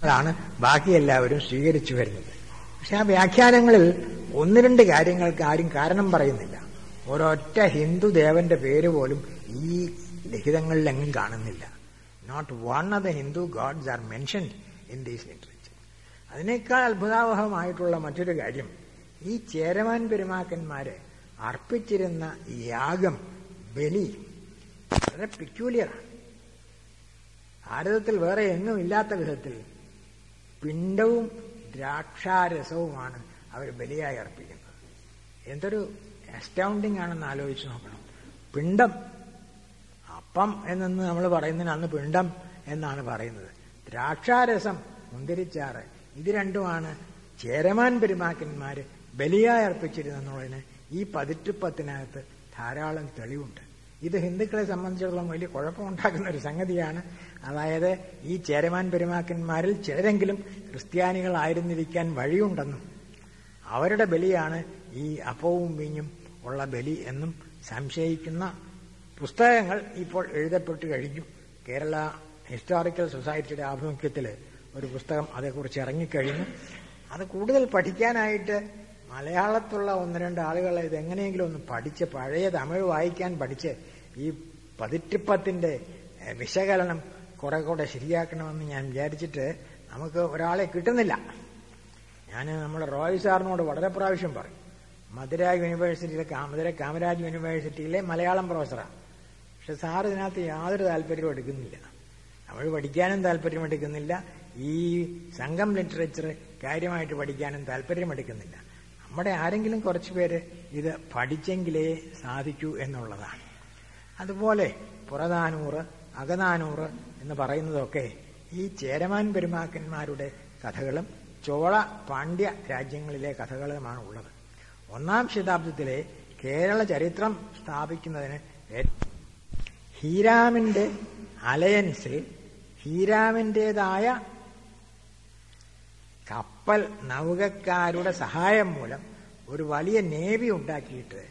അതാണ് ബാക്കി എല്ലാവരും സ്വീകരിച്ചു വരുന്നത് പക്ഷെ ആ വ്യാഖ്യാനങ്ങളിൽ ഒന്ന് രണ്ട് കാര്യങ്ങൾക്ക് ആരും കാരണം പറയുന്നില്ല ഒരൊറ്റ ഹിന്ദു ദേവന്റെ പേര് പോലും ഈ ലിഖിതങ്ങളിലെങ്ങും കാണുന്നില്ല not one of the Hindu gods are mentioned in these literature അതിനേക്കാൾ അത്ഭുതാവഹമായിട്ടുള്ള മറ്റൊരു കാര്യം ഈ ചേരമാൻ പെരുമാക്കന്മാര് അർപ്പിച്ചിരുന്ന യാഗം ബലി വളരെ പിക്യൂലിയറാണ് ഭാരതത്തിൽ വേറെ എങ്ങും ഇല്ലാത്ത വിധത്തിൽ പിണ്ടവും ദ്രാക്ഷാരസവുമാണ് അവർ ബലിയായി അർപ്പിക്കുന്നത് എന്തൊരു അസ്റ്റൗണ്ടിങ് ആണെന്ന് ആലോചിച്ച് നോക്കണം പിണ്ടം അപ്പം എന്നെന്ന് നമ്മൾ പറയുന്നതിന് അന്ന് പിണ്ടം എന്നാണ് പറയുന്നത് ദ്രാക്ഷാരസം മുന്തിരിച്ചാറ് ഇത് രണ്ടുമാണ് ചേരമാൻ പെരുമാക്കന്മാര് ബലിയായി അർപ്പിച്ചിരുന്നെന്നുള്ളതിന് ഈ പതിറ്റുപ്പത്തിനകത്ത് ധാരാളം തെളിവുണ്ട് ഇത് ഹിന്ദുക്കളെ സംബന്ധിച്ചിടത്തോളം വലിയ കുഴപ്പമുണ്ടാക്കുന്ന ഒരു സംഗതിയാണ് അതായത് ഈ ചേരമാൻ പെരുമാക്കന്മാരിൽ ചിലരെങ്കിലും ക്രിസ്ത്യാനികളായിരുന്നിരിക്കാൻ വഴിയുണ്ടെന്നും അവരുടെ ബലിയാണ് ഈ അപ്പവും വീഞ്ഞും ഉള്ള ബലി എന്നും സംശയിക്കുന്ന പുസ്തകങ്ങൾ ഇപ്പോൾ എഴുതപ്പെട്ട് കഴിഞ്ഞു കേരള ഹിസ്റ്റോറിക്കൽ സൊസൈറ്റിയുടെ ആഭിമുഖ്യത്തിൽ ഒരു പുസ്തകം അതേക്കുറിച്ച് ഇറങ്ങിക്കഴിഞ്ഞു അത് കൂടുതൽ പഠിക്കാനായിട്ട് മലയാളത്തുള്ള ഒന്ന് രണ്ട് ആളുകളെ ഇത് എങ്ങനെയെങ്കിലും ഒന്ന് പഠിച്ച് പഴയ തമിഴ് വായിക്കാൻ പഠിച്ച് ഈ പതിറ്റിപ്പത്തിന്റെ വിശകലനം കുറെ കൂടെ ശരിയാക്കണമെന്ന് ഞാൻ വിചാരിച്ചിട്ട് നമുക്ക് ഒരാളെ കിട്ടുന്നില്ല ഞാൻ നമ്മുടെ റോയ് സാറിനോട് വളരെ പ്രാവശ്യം പറയും മധുര യൂണിവേഴ്സിറ്റിയിലെ മധുര കാമരാജ് യൂണിവേഴ്സിറ്റിയിലെ മലയാളം പ്രൊഫസറാണ് പക്ഷെ സാർ ഇതിനകത്ത് യാതൊരു താല്പര്യവും എടുക്കുന്നില്ല തമിഴ് പഠിക്കാനും താല്പര്യം എടുക്കുന്നില്ല ഈ സംഘം ലിറ്ററേച്ചർ കാര്യമായിട്ട് പഠിക്കാനും താല്പര്യമെടുക്കുന്നില്ല നമ്മുടെ ആരെങ്കിലും കുറച്ചു പേര് ഇത് പഠിച്ചെങ്കിലേ സാധിക്കൂ എന്നുള്ളതാണ് അതുപോലെ പുറനാനൂറ് അകനാനൂറ് എന്ന് പറയുന്നതൊക്കെ ഈ ചേരമാൻ പെരുമാക്കന്മാരുടെ കഥകളും ചോള പാണ്ഡ്യ രാജ്യങ്ങളിലെ കഥകളുമാണ് ഉള്ളത് ഒന്നാം ശതാബ്ദത്തിലെ കേരള ചരിത്രം സ്ഥാപിക്കുന്നതിന് ഹീരാമിന്റെ അലയൻസിൽ ഹീരാമിൻ്റെതായ കപ്പൽ നൗകക്കാരുടെ സഹായം മൂലം ഒരു വലിയ നേവി ഉണ്ടാക്കിയിട്ട്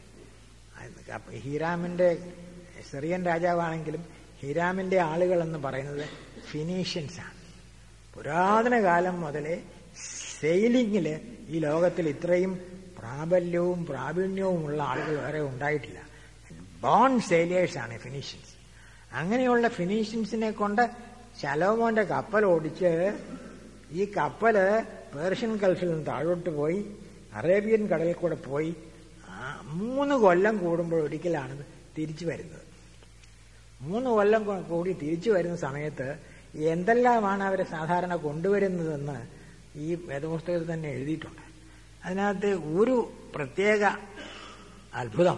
ഹീരാമിന്റെ സിറിയൻ രാജാവാണെങ്കിലും ഹീരാമിന്റെ ആളുകൾ എന്ന് പറയുന്നത് ഫിനീഷ്യൻസ് ആണ് പുരാതന കാലം മുതലേ സെയിലിംഗില് ഈ ലോകത്തിൽ ഇത്രയും പ്രാബല്യവും പ്രാവീണ്യവുമുള്ള ആളുകൾ വേറെ ഉണ്ടായിട്ടില്ല ബോൺ സെയിലേഴ്സ് ആണ് ഫിനീഷ്യൻസ് അങ്ങനെയുള്ള ഫിനീഷ്യൻസിനെ കൊണ്ട് ശലോമോന്റെ കപ്പൽ ഓടിച്ച് ഈ കപ്പല് പേർഷ്യൻ ഗൾഫിൽ നിന്ന് താഴോട്ട് പോയി അറേബ്യൻ കടലിൽ കൂടെ പോയി മൂന്ന് കൊല്ലം കൂടുമ്പോൾ ഒരിക്കലാണ് തിരിച്ചു വരുന്നത് മൂന്ന് കൊല്ലം കൂടി തിരിച്ചു വരുന്ന സമയത്ത് എന്തെല്ലാമാണ് അവരെ സാധാരണ കൊണ്ടുവരുന്നതെന്ന് ഈ വേദപുസ്തകത്തിൽ തന്നെ എഴുതിയിട്ടുണ്ട് അതിനകത്ത് ഒരു പ്രത്യേക അത്ഭുതം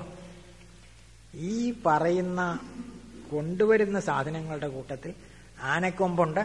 ഈ പറയുന്ന കൊണ്ടുവരുന്ന സാധനങ്ങളുടെ കൂട്ടത്തിൽ ആനക്കൊമ്പുണ്ട്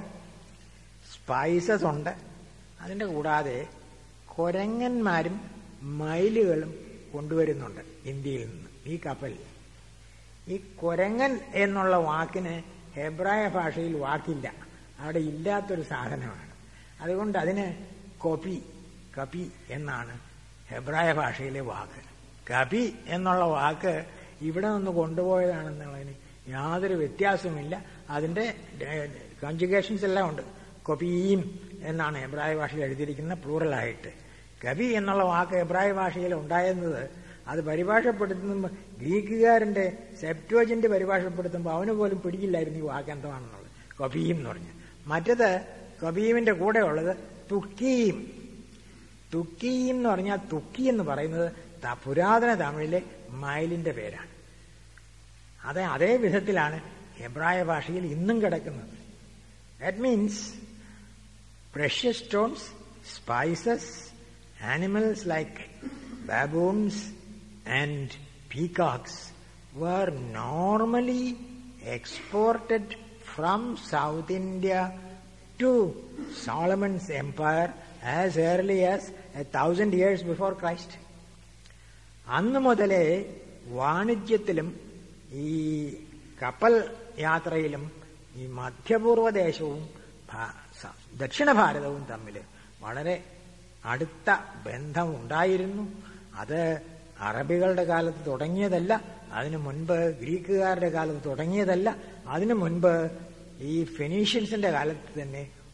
സ്പൈസസ് ഉണ്ട് അതിൻ്റെ കൂടാതെ കൊരങ്ങന്മാരും മയിലുകളും കൊണ്ടുവരുന്നുണ്ട് ഇന്ത്യയിൽ നിന്ന് ഈ കപ്പലിൽ ഈ കൊരങ്ങൻ എന്നുള്ള വാക്കിന് ഹെബ്രായ ഭാഷയിൽ വാക്കില്ല അവിടെ ഇല്ലാത്തൊരു സാധനമാണ് അതുകൊണ്ട് അതിന് കൊപി കപി എന്നാണ് ഹെബ്രായ ഭാഷയിലെ വാക്ക് കപി എന്നുള്ള വാക്ക് ഇവിടെ നിന്ന് കൊണ്ടുപോയതാണെന്നുള്ളതിന് യാതൊരു വ്യത്യാസവുമില്ല അതിന്റെ കൺജുഗേഷൻസ് എല്ലാം ഉണ്ട് കൊപീം എന്നാണ് എബ്രായ ഭാഷയിൽ എഴുതിയിരിക്കുന്ന പ്ലൂറലായിട്ട് കവി എന്നുള്ള വാക്ക് എബ്രായ ഭാഷയിൽ ഉണ്ടായിരുന്നത് അത് പരിഭാഷപ്പെടുത്തുമ്പോൾ ഗ്രീക്കുകാരന്റെ സെപ്റ്റോജന്റ് പരിഭാഷപ്പെടുത്തുമ്പോൾ അവന് പോലും പിടിയില്ലായിരുന്നു ഈ വാക്ക് എന്താണെന്നുള്ളത് കബീം എന്ന് പറഞ്ഞു മറ്റത് കബീമിന്റെ കൂടെ ഉള്ളത് തുക്കീം തുക്കീം എന്ന് പറഞ്ഞാൽ തുക്കി എന്ന് പറയുന്നത് പുരാതന തമിഴിലെ മയിലിന്റെ പേരാണ് അത് അതേ വിധത്തിലാണ് ഹെബ്രായ ഭാഷയിൽ ഇന്നും കിടക്കുന്നത് that means precious stones, spices, animals like baboons and peacocks were normally exported from South India to Solomon's empire as early as a thousand years before Christ. അന്ന് മുതലേ വാണിജ്യത്തിലും ഈ കപ്പൽ യാത്രയിലും ഈ മധ്യപൂർവദേശവും ദക്ഷിണ ഭാരതവും തമ്മിൽ വളരെ അടുത്ത ബന്ധം ഉണ്ടായിരുന്നു അത് അറബികളുടെ കാലത്ത് തുടങ്ങിയതല്ല അതിനു മുൻപ് ഗ്രീക്കുകാരുടെ കാലത്ത് തുടങ്ങിയതല്ല അതിനു മുൻപ് ഈ ഫെനീഷ്യൻസിന്റെ കാലത്ത് തന്നെ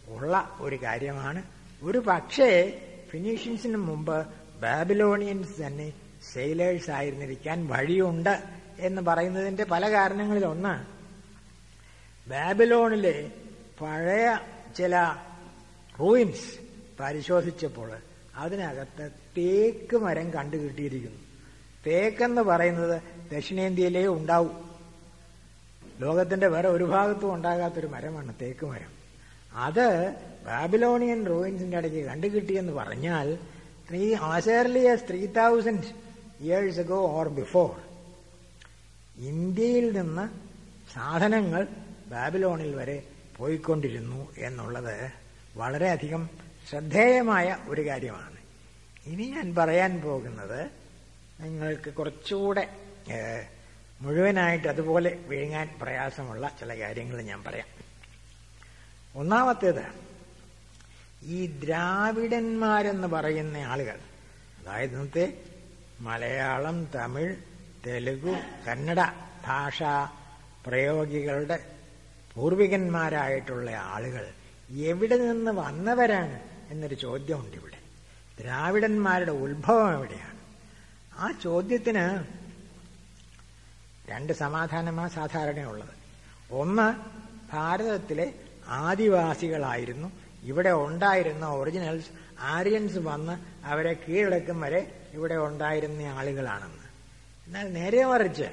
ഉള്ള ഒരു കാര്യമാണ് ഒരു പക്ഷേ ഫിനീഷ്യൻസിന് മുമ്പ് ബാബിലോണിയൻസ് തന്നെ സെയിലേഴ്സ് ആയിരുന്നിരിക്കാൻ വഴിയുണ്ട് എന്ന് പറയുന്നതിന്റെ പല കാരണങ്ങളിലൊന്ന് ബാബിലോണിലെ പഴയ ചില റൂയിൻസ് പരിശോധിച്ചപ്പോൾ അതിനകത്ത് തേക്ക് മരം കണ്ടുകിട്ടിയിരിക്കുന്നു തേക്കെന്ന് പറയുന്നത് ദക്ഷിണേന്ത്യയിലേ ഉണ്ടാവും ലോകത്തിന്റെ വേറെ ഒരു ഭാഗത്തും ഉണ്ടാകാത്തൊരു മരമാണ് തേക്ക് മരം അത് ബാബിലോണിയൻ റൂയിൻസിന്റെ ഇടയ്ക്ക് കണ്ടുകിട്ടിയെന്ന് പറഞ്ഞാൽ three as early as three thousand years ago or before ഇന്ത്യയിൽ നിന്ന് സാധനങ്ങൾ ബാബിലോണിൽ വരെ പോയിക്കൊണ്ടിരുന്നു എന്നുള്ളത് വളരെയധികം ശ്രദ്ധേയമായ ഒരു കാര്യമാണ് ഇനി ഞാൻ പറയാൻ പോകുന്നത് നിങ്ങൾക്ക് കുറച്ചുകൂടെ മുഴുവനായിട്ട് അതുപോലെ വിഴുങ്ങാൻ പ്രയാസമുള്ള ചില കാര്യങ്ങൾ ഞാൻ പറയാം ഒന്നാമത്തേത് ഈ ദ്രാവിഡന്മാരെന്ന് പറയുന്ന ആളുകൾ അതായത് ഇന്നത്തെ മലയാളം തമിഴ് തെലുഗു കന്നഡ ഭാഷാ പ്രയോഗികളുടെ പൂർവികന്മാരായിട്ടുള്ള ആളുകൾ എവിടെ നിന്ന് വന്നവരാണ് എന്നൊരു ചോദ്യമുണ്ട് ഇവിടെ ദ്രാവിഡന്മാരുടെ ഉത്ഭവം എവിടെയാണ് ആ ചോദ്യത്തിന് രണ്ട് സമാധാനമാണ് സാധാരണയുള്ളത് ഒന്ന് ഭാരതത്തിലെ ആദിവാസികളായിരുന്നു ഇവിടെ ഉണ്ടായിരുന്ന ഒറിജിനൽസ് ആര്യൻസ് വന്ന് അവരെ കീഴടക്കും വരെ ഇവിടെ ഉണ്ടായിരുന്ന ആളുകളാണെന്ന് എന്നാൽ നേരെ മറിച്ച്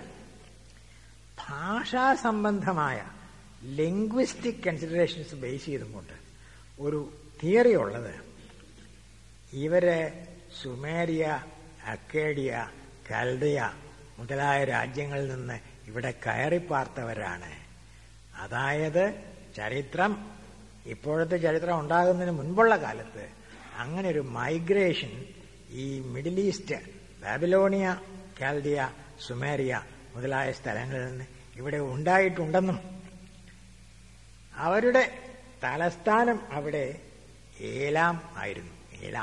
ഭാഷാ സംബന്ധമായ ലിംഗ്വിസ്റ്റിക് കൺസിഡറേഷൻസ് ബേസ് ചെയ്തുകൊണ്ട് ഒരു തിയറി ഉള്ളത് ഇവര് സുമേരിയ അക്കേഡിയ കൽഡിയ മുതലായ രാജ്യങ്ങളിൽ നിന്ന് ഇവിടെ കയറിപ്പാർത്തവരാണ് അതായത് ചരിത്രം ഇപ്പോഴത്തെ ചരിത്രം ഉണ്ടാകുന്നതിന് മുൻപുള്ള കാലത്ത് അങ്ങനെ ഒരു മൈഗ്രേഷൻ ഈ Middle East Babylonia Chaldea Sumeria മുതലായ സ്ഥലങ്ങളിൽ നിന്ന് ഇവിടെ ഉണ്ടായിട്ടുണ്ടെന്നും അവരുടെ തലസ്ഥാനം അവിടെ ഏലാം ആയിരുന്നു ഏലാം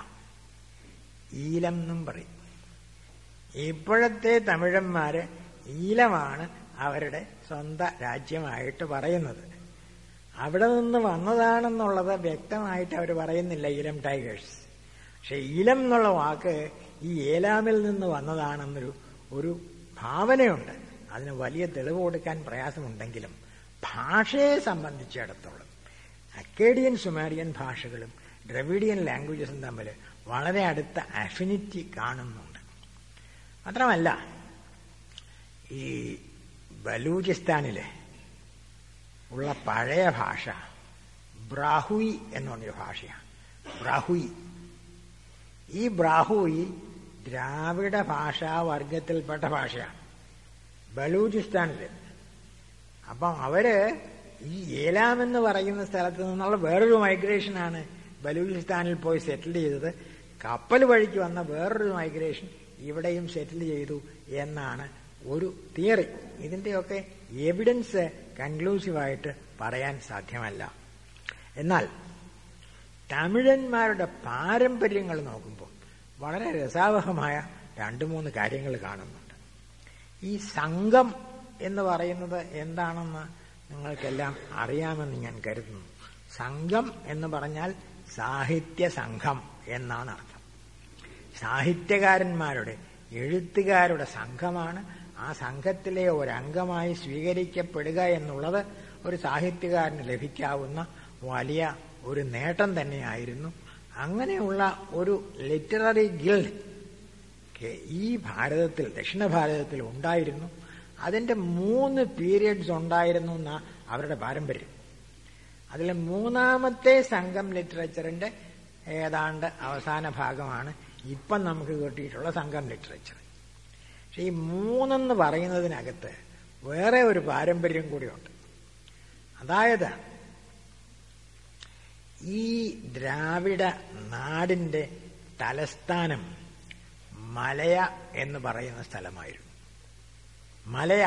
ഈലം എന്നും പറയും ഇപ്പോഴത്തെ തമിഴന്മാര് ഈലമാണ് അവരുടെ സ്വന്തം രാജ്യമായിട്ട് പറയുന്നത് അവിടെ നിന്ന് വന്നതാണെന്നുള്ളത് വ്യക്തമായിട്ട് അവർ പറയുന്നില്ല ഈലം ടൈഗേഴ്സ് പക്ഷെ ഈലം എന്നുള്ള വാക്ക് ഈ ഏലാമിൽ നിന്ന് വന്നതാണെന്നൊരു ഒരു ഭാവനയുണ്ട് അതിന് വലിയ തെളിവ് കൊടുക്കാൻ പ്രയാസമുണ്ടെങ്കിലും ഭാഷയെ സംബന്ധിച്ചിടത്തോളം അക്കേഡിയൻ സുമാരിയൻ ഭാഷകളും ദ്രവിഡിയൻ ലാംഗ്വേജസും തമ്മിൽ വളരെ അടുത്ത അഫിനിറ്റി കാണുന്നുണ്ട് മാത്രമല്ല ഈ ബലൂചിസ്ഥാനിലെ ഉള്ള പഴയ ഭാഷ ബ്രാഹുയി എന്ന് പറഞ്ഞൊരു ഭാഷയാണ് ബ്രാഹുയി ഈ ബ്രാഹുയി ദ്രാവിഡ ഭാഷാ വർഗത്തിൽപ്പെട്ട ഭാഷയാണ് ബലൂചിസ്ഥാനില് അപ്പം അവര് ഈ ഏലാം എന്ന് പറയുന്ന സ്ഥലത്ത് നിന്നുള്ള വേറൊരു മൈഗ്രേഷനാണ് ബലൂചിസ്ഥാനിൽ പോയി സെറ്റിൽ ചെയ്തത് കപ്പൽ വഴിക്ക് വന്ന വേറൊരു മൈഗ്രേഷൻ ഇവിടെയും സെറ്റിൽ ചെയ്തു എന്നാണ് ഒരു തിയറി ഇതിന്റെയൊക്കെ എവിഡൻസ് കൺക്ലൂസീവായിട്ട് പറയാൻ സാധ്യമല്ല എന്നാൽ തമിഴന്മാരുടെ പാരമ്പര്യങ്ങൾ നോക്കുമ്പോൾ വളരെ രസാവഹമായ രണ്ടു മൂന്ന് കാര്യങ്ങൾ കാണുന്നുണ്ട് ഈ സംഘം എന്ന് പറയുന്നത് എന്താണെന്ന് നിങ്ങൾക്കെല്ലാം അറിയാമെന്ന് ഞാൻ കരുതുന്നു സംഘം എന്ന് പറഞ്ഞാൽ സാഹിത്യ സംഘം എന്നാണ് അർത്ഥം സാഹിത്യകാരന്മാരുടെ എഴുത്തുകാരുടെ സംഘമാണ് ആ സംഘത്തിലെ ഒരംഗമായി സ്വീകരിക്കപ്പെടുക എന്നുള്ളത് ഒരു സാഹിത്യകാരന് ലഭിക്കാവുന്ന വലിയ ഒരു നേട്ടം തന്നെയായിരുന്നു അങ്ങനെയുള്ള ഒരു ലിറ്റററി ഗിൽഡ് ഈ ഭാരതത്തിൽ ദക്ഷിണ ഭാരതത്തിൽ ഉണ്ടായിരുന്നു അതിന്റെ മൂന്ന് പീരിയഡ്സ് ഉണ്ടായിരുന്നു എന്ന അവരുടെ പാരമ്പര്യം അതിൽ മൂന്നാമത്തെ സംഘം ലിറ്ററേച്ചറിന്റെ ഏതാണ്ട് അവസാന ഭാഗമാണ് ഇപ്പം നമുക്ക് കിട്ടിയിട്ടുള്ള സംഘം ലിറ്ററേച്ചർ പക്ഷെ ഈ മൂന്നെന്ന് പറയുന്നതിനകത്ത് വേറെ ഒരു പാരമ്പര്യം കൂടിയുണ്ട് അതായത് ഈ ദ്രാവിഡ നാടിന്റെ തലസ്ഥാനം മലയ എന്ന് പറയുന്ന സ്ഥലമായിരുന്നു മലയ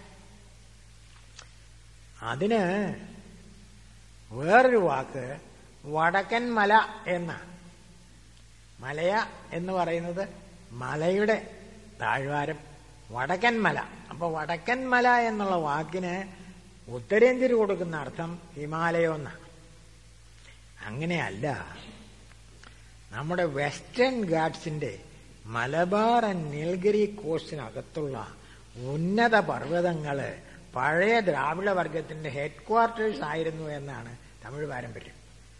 അതിന് വേറൊരു വാക്ക് വടക്കൻ മല എന്നാണ് മലയ എന്ന് പറയുന്നത് മലയുടെ താഴ്വാരം വടക്കൻ മല അപ്പൊ വടക്കൻ മല എന്നുള്ള വാക്കിന് ഉത്തരേന്ത്യയിൽ കൊടുക്കുന്ന അർത്ഥം ഹിമാലയം എന്നാണ് അങ്ങനെയല്ല നമ്മുടെ വെസ്റ്റേൺ ഗാഡ്സിന്റെ മലബാർ ആൻഡ് നീൽഗിരി കോസ്റ്റിനകത്തുള്ള ഉന്നത പർവ്വതങ്ങള് പഴയ ദ്രാവിഡ വർഗത്തിന്റെ ഹെഡ് ക്വാർട്ടേഴ്സ് ആയിരുന്നു എന്നാണ് തമിഴ് പാരമ്പര്യം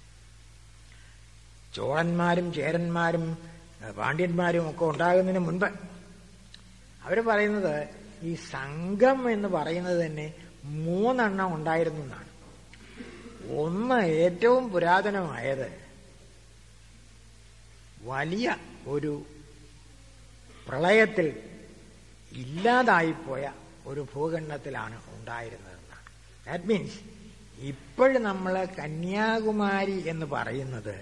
ചോളന്മാരും ചേരന്മാരും പാണ്ഡ്യന്മാരും ഒക്കെ ഉണ്ടാകുന്നതിന് മുൻപ് അവർ പറയുന്നത് ഈ സംഘം എന്ന് പറയുന്നത് തന്നെ മൂന്നെണ്ണം ഉണ്ടായിരുന്നു എന്നാണ് ഒന്ന് ഏറ്റവും പുരാതനമായത് വലിയ ഒരു പ്രളയത്തിൽ ഇല്ലാതായിപ്പോയ ഒരു ഭൂഖണ്ഡത്തിലാണ് ഉണ്ടായിരുന്നതെന്നാണ് ദാറ്റ് മീൻസ് ഇപ്പോഴും നമ്മൾ കന്യാകുമാരി എന്ന് പറയുന്നത്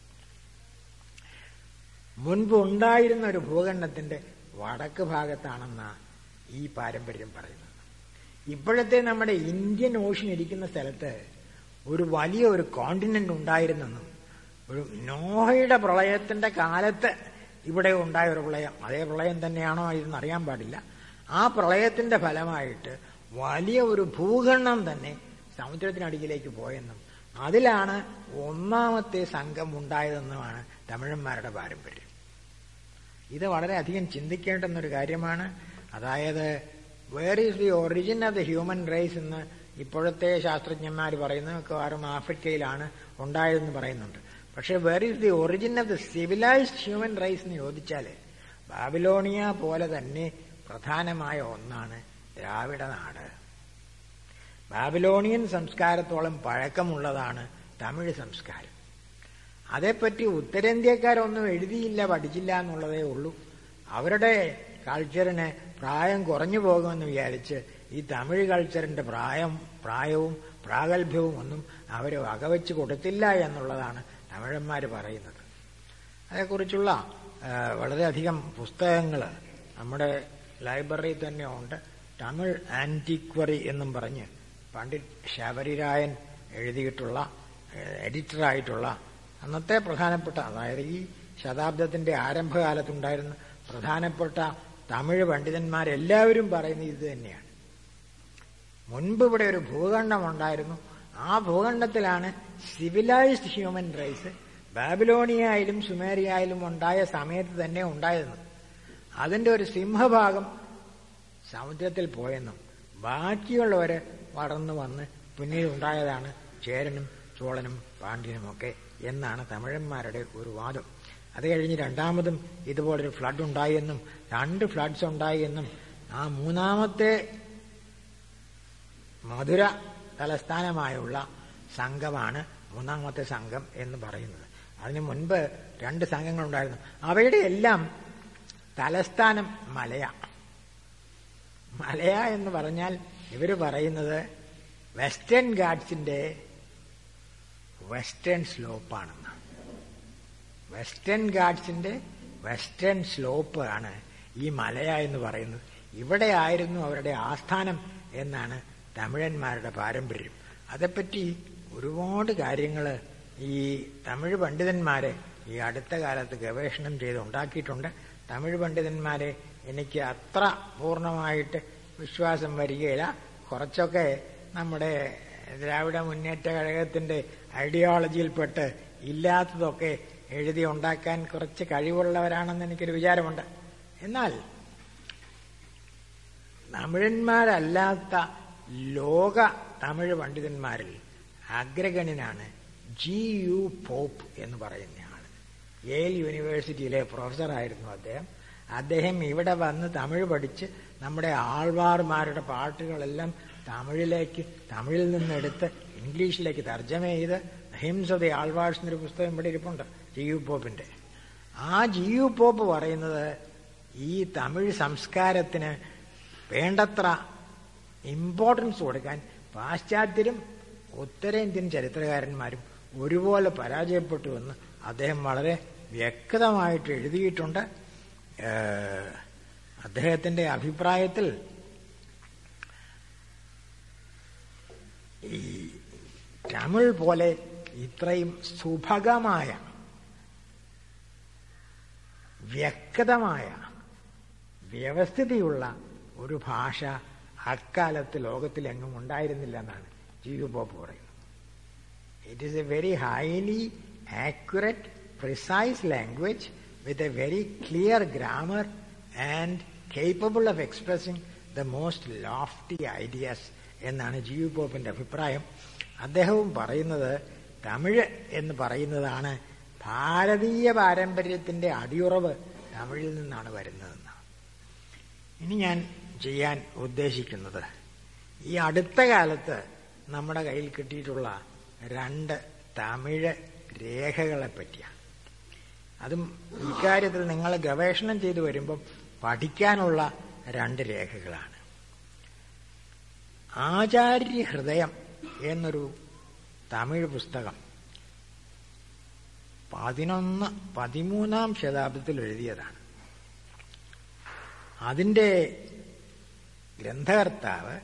മുൻപ് ഉണ്ടായിരുന്ന ഒരു ഭൂഖണ്ഡത്തിന്റെ വടക്ക് ഭാഗത്താണെന്ന ഈ പാരമ്പര്യം പറയുന്നത് ഇപ്പോഴത്തെ നമ്മുടെ ഇന്ത്യൻ ഓഷൻ ഇരിക്കുന്ന സ്ഥലത്ത് ഒരു വലിയ ഒരു കോണ്ടിനെന്റ് ഉണ്ടായിരുന്നെന്നും ഒരു നോഹയുടെ പ്രളയത്തിന്റെ കാലത്ത് ഇവിടെ ഉണ്ടായ ഒരു പ്രളയം അതേ പ്രളയം തന്നെയാണോ ഇതെന്ന് അറിയാൻ പാടില്ല ആ പ്രളയത്തിന്റെ ഫലമായിട്ട് വലിയ ഒരു ഭൂഖണ്ഡം തന്നെ സമുദ്രത്തിനടിയിലേക്ക് പോയെന്നും അതിലാണ് ഒന്നാമത്തെ സംഘം ഉണ്ടായതെന്നുമാണ് തമിഴന്മാരുടെ പാരമ്പര്യം ഇത് വളരെയധികം ചിന്തിക്കേണ്ടുന്നൊരു കാര്യമാണ് അതായത് where is the origin of the human race എന്ന് ഇപ്പോഴത്തെ ശാസ്ത്രജ്ഞന്മാർ പറയുന്നത് മിക്കവാറും ആഫ്രിക്കയിലാണ് ഉണ്ടായതെന്ന് പറയുന്നുണ്ട് പക്ഷെ where is the origin of the civilised human race എന്ന് ചോദിച്ചാൽ ബാബിലോണിയ പോലെ തന്നെ പ്രധാനമായ ഒന്നാണ് ദ്രാവിഡ നാട് ബാബിലോണിയൻ സംസ്കാരത്തോളം പഴക്കമുള്ളതാണ് തമിഴ് സംസ്കാരം അതേപ്പറ്റി ഉത്തരേന്ത്യക്കാരൊന്നും എഴുതിയില്ല പഠിച്ചില്ല എന്നുള്ളതേ ഉള്ളൂ അവരുടെ കൾച്ചറിന് പ്രായം കുറഞ്ഞു പോകുമെന്ന് വിചാരിച്ച് ഈ തമിഴ് കൾച്ചറിന്റെ പ്രായം പ്രായവും പ്രാഗൽഭ്യവും ഒന്നും അവർ വകവെച്ച് കൊടുത്തില്ല എന്നുള്ളതാണ് തമിഴന്മാർ പറയുന്നത് അതേക്കുറിച്ചുള്ള വളരെയധികം പുസ്തകങ്ങൾ നമ്മുടെ ലൈബ്രറിയിൽ തന്നെ ഉണ്ട് തമിഴ് ആന്റിക്വറി എന്നും പറഞ്ഞ് പണ്ഡിറ്റ് ശബരിരായൻ എഴുതിയിട്ടുള്ള എഡിറ്ററായിട്ടുള്ള അന്നത്തെ പ്രധാനപ്പെട്ട അതായത് ഈ ശതാബ്ദത്തിന്റെ ആരംഭകാലത്തുണ്ടായിരുന്ന പ്രധാനപ്പെട്ട തമിഴ് പണ്ഡിതന്മാരെല്ലാവരും പറയുന്നത് ഇത് തന്നെയാണ് മുൻപ് ഇവിടെ ഒരു ഭൂഖണ്ഡം ഉണ്ടായിരുന്നു ആ ഭൂഖണ്ഡത്തിലാണ് സിവിലൈസ്ഡ് ഹ്യൂമൻ റേസ് ബാബിലോണിയായാലും സുമേറിയായാലും ഉണ്ടായ സമയത്ത് തന്നെ ഉണ്ടായിരുന്നു അതിന്റെ ഒരു സിംഹഭാഗം സമുദ്രത്തിൽ പോയെന്നും ബാക്കിയുള്ളവര് വളർന്നു വന്ന് പിന്നീട് ഉണ്ടായതാണ് ചേരനും ചോളനും പാണ്ഡ്യനുമൊക്കെ എന്നാണ് തമിഴന്മാരുടെ ഒരു വാദം അത് കഴിഞ്ഞ് രണ്ടാമതും ഇതുപോലൊരു ഫ്ലഡ് ഉണ്ടായി എന്നും രണ്ട് ഫ്ലഡ്സ് ഉണ്ടായി എന്നും ആ മൂന്നാമത്തെ മധുര തലസ്ഥാനമായുള്ള സംഘമാണ് മൂന്നാമത്തെ സംഘം എന്ന് പറയുന്നത് അതിനു മുൻപ് രണ്ട് സംഘങ്ങളുണ്ടായിരുന്നു അവയുടെ എല്ലാം തലസ്ഥാനം മലയ മലയ എന്ന് പറഞ്ഞാൽ ഇവർ പറയുന്നത് വെസ്റ്റേൺ ഗാഡ്സിന്റെ വെസ്റ്റേൺ സ്ലോപ്പാണെന്ന് വെസ്റ്റേൺ ഗാഡ്സിന്റെ വെസ്റ്റേൺ സ്ലോപ്പ് ആണ് ഈ മലയ എന്ന് പറയുന്നത് ഇവിടെ ആയിരുന്നു അവരുടെ ആസ്ഥാനം എന്നാണ് തമിഴന്മാരുടെ പാരമ്പര്യം അതേപ്പറ്റി ഒരുപാട് കാര്യങ്ങൾ ഈ തമിഴ് പണ്ഡിതന്മാരെ ഈ അടുത്ത കാലത്ത് ഗവേഷണം ചെയ്ത് ഉണ്ടാക്കിയിട്ടുണ്ട് തമിഴ് പണ്ഡിതന്മാരെ എനിക്ക് അത്ര പൂർണ്ണമായിട്ട് വിശ്വാസം വരികയില്ല കുറച്ചൊക്കെ നമ്മുടെ ദ്രാവിഡ മുന്നേറ്റ കഴകത്തിന്റെ ഐഡിയോളജിയിൽപ്പെട്ട് ഇല്ലാത്തതൊക്കെ എഴുതി ഉണ്ടാക്കാൻ കുറച്ച് കഴിവുള്ളവരാണെന്ന് എനിക്കൊരു വിചാരമുണ്ട് എന്നാൽ തമിഴന്മാരല്ലാത്ത ലോക തമിഴ് പണ്ഡിതന്മാരിൽ അഗ്രഗണ്യനാണ് ജി യു പോപ്പ് എന്ന് പറയുന്ന ആള് യേൽ യൂണിവേഴ്സിറ്റിയിലെ പ്രൊഫസറായിരുന്നു അദ്ദേഹം അദ്ദേഹം ഇവിടെ വന്ന് തമിഴ് പഠിച്ച് നമ്മുടെ ആൾവാർമാരുടെ പാട്ടുകളെല്ലാം തമിഴിലേക്ക് തമിഴിൽ നിന്നെടുത്ത് ഇംഗ്ലീഷിലേക്ക് തർജ്ജമ ചെയ്ത് ഹിംസ് ഓഫ് ദി ആൾവാഴ്സ് എന്നൊരു പുസ്തകം ഇവിടെ ഇരിപ്പുണ്ട് ജി യു പോപ്പിന്റെ ആ ജി യു പോപ്പ് പറയുന്നത് ഈ തമിഴ് സംസ്കാരത്തിന് വേണ്ടത്ര ഇമ്പോർട്ടൻസ് കൊടുക്കാൻ പാശ്ചാത്യരും ഉത്തരേന്ത്യൻ ചരിത്രകാരന്മാരും ഒരുപോലെ പരാജയപ്പെട്ടുവെന്ന് അദ്ദേഹം വളരെ വ്യക്തമായിട്ട് എഴുതിയിട്ടുണ്ട് അദ്ദേഹത്തിന്റെ അഭിപ്രായത്തിൽ ഈ തമിഴ് പോലെ ഇത്രയും സുഭഗമായ വ്യക്തമായ വ്യവസ്ഥിതിയുള്ള ഒരു ഭാഷ അക്കാലത്ത് ലോകത്തിലെങ്ങും ഉണ്ടായിരുന്നില്ല എന്നാണ് ജി യു പോപ്പ് പറയുന്നത് it is a very highly accurate precise language with a very clear grammar and capable of expressing the most lofty ideas എന്നാണ് ജി യു പോപ്പിന്റെ അഭിപ്രായം അദ്ദേഹവും പറയുന്നത് തമിഴ് എന്ന് പറയുന്നതാണ് ഭാരതീയ പാരമ്പര്യത്തിന്റെ അടിയുറവ് തമിഴിൽ നിന്നാണ് വരുന്നതെന്നാണ് ഇനി ഞാൻ ചെയ്യാൻ ഉദ്ദേശിക്കുന്നത് ഈ അടുത്ത കാലത്ത് നമ്മുടെ കയ്യിൽ കിട്ടിയിട്ടുള്ള രണ്ട് തമിഴ് രേഖകളെ പറ്റിയാണ് അതും ഇക്കാര്യത്തിൽ നിങ്ങൾ ഗവേഷണം ചെയ്തു വരുമ്പം പഠിക്കാനുള്ള രണ്ട് രേഖകളാണ് ആചാര്യ ഹൃദയം എന്നൊരു തമിഴ് പുസ്തകം പതിനൊന്ന് പതിമൂന്നാം ശതാബ്ദത്തിൽ എഴുതിയതാണ് അതിന്റെ ഗ്രന്ഥകർത്താവ്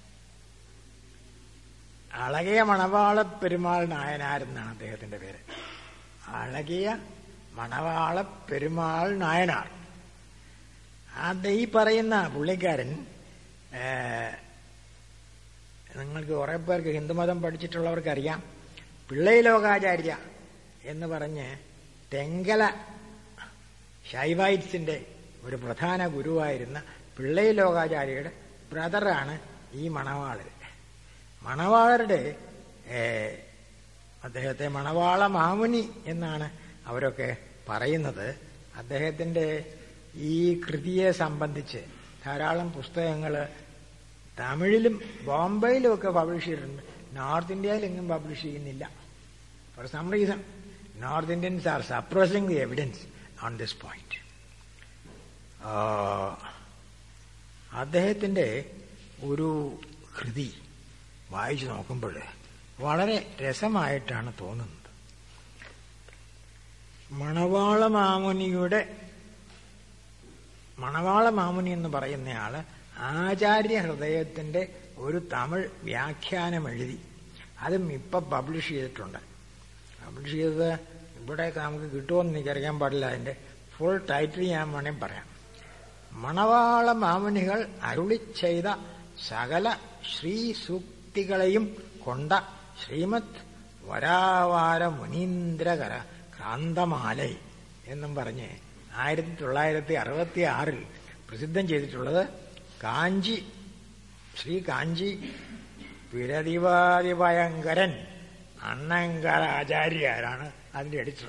അളകിയ മണവാള പെരുമാൾ നായനാർ എന്നാണ് അദ്ദേഹത്തിന്റെ പേര് അളകിയ മണവാള പെരുമാൾ നായനാർ അത് ഈ പറയുന്ന പുള്ളിക്കാരൻ നിങ്ങൾക്ക് കുറെ പേർക്ക് ഹിന്ദുമതം പഠിച്ചിട്ടുള്ളവർക്കറിയാം പിള്ളൈ ലോകാചാര്യ എന്ന് പറഞ്ഞ് തെങ്കല ഷൈവൈറ്റ്സിന്റെ ഒരു പ്രധാന ഗുരുവായിരുന്ന പിള്ളൈ ലോകാചാര്യയുടെ ബ്രദറാണ് ഈ മണവാളർ മണവാളരുടെ അദ്ദേഹത്തെ മണവാള മാമുനി എന്നാണ് അവരൊക്കെ പറയുന്നത് അദ്ദേഹത്തിന്റെ ഈ കൃതിയെ സംബന്ധിച്ച് ധാരാളം പുസ്തകങ്ങൾ തമിഴിലും ബോംബെയിലും ഒക്കെ പബ്ലിഷ് ചെയ്തിട്ടുണ്ട് നോർത്ത് ഇന്ത്യയിൽ എങ്ങും പബ്ലിഷ് ചെയ്യുന്നില്ല for some reason North Indians are suppressing the evidence on this point അദ്ദേഹത്തിന്റെ ഒരു കൃതി വായിച്ചു നോക്കുമ്പോൾ വളരെ രസമായിട്ടാണ് തോന്നുന്നത് മണവാള മാമുനിയുടെ മണവാള മാമുനി എന്ന് പറയുന്നയാള് ആചാര്യ ഹൃദയത്തിന്റെ ഒരു തമിഴ് വ്യാഖ്യാനം എഴുതി അതും ഇപ്പൊ പബ്ലിഷ് ചെയ്തിട്ടുണ്ട് പബ്ലിഷ് ചെയ്തത് ഇവിടെയൊക്കെ നമുക്ക് കിട്ടുമെന്ന് എനിക്കറിയാൻ പാടില്ല അതിന്റെ ഫുൾ ടൈറ്റിൽ ഞാൻ വേണമെങ്കിൽ പറയാം മണവാള മാമുനികൾ അരുളി ചെയ്ത സകല ശ്രീ സൂക്തികളെയും കൊണ്ട ശ്രീമത് വരാവാര മുനീന്ദ്രകര ക്രാന്തമാലൈ എന്നും പറഞ്ഞ് ആയിരത്തി തൊള്ളായിരത്തി അറുപത്തി ആറിൽ പ്രസിദ്ധം ചെയ്തിട്ടുള്ളത് കാഞ്ചി ശ്രീ കാഞ്ചി പിരതിവാതിഭയങ്കരൻ അണ്ണങ്കര ആചാര്യാരാണ് അതിന്റെ എഡിറ്റർ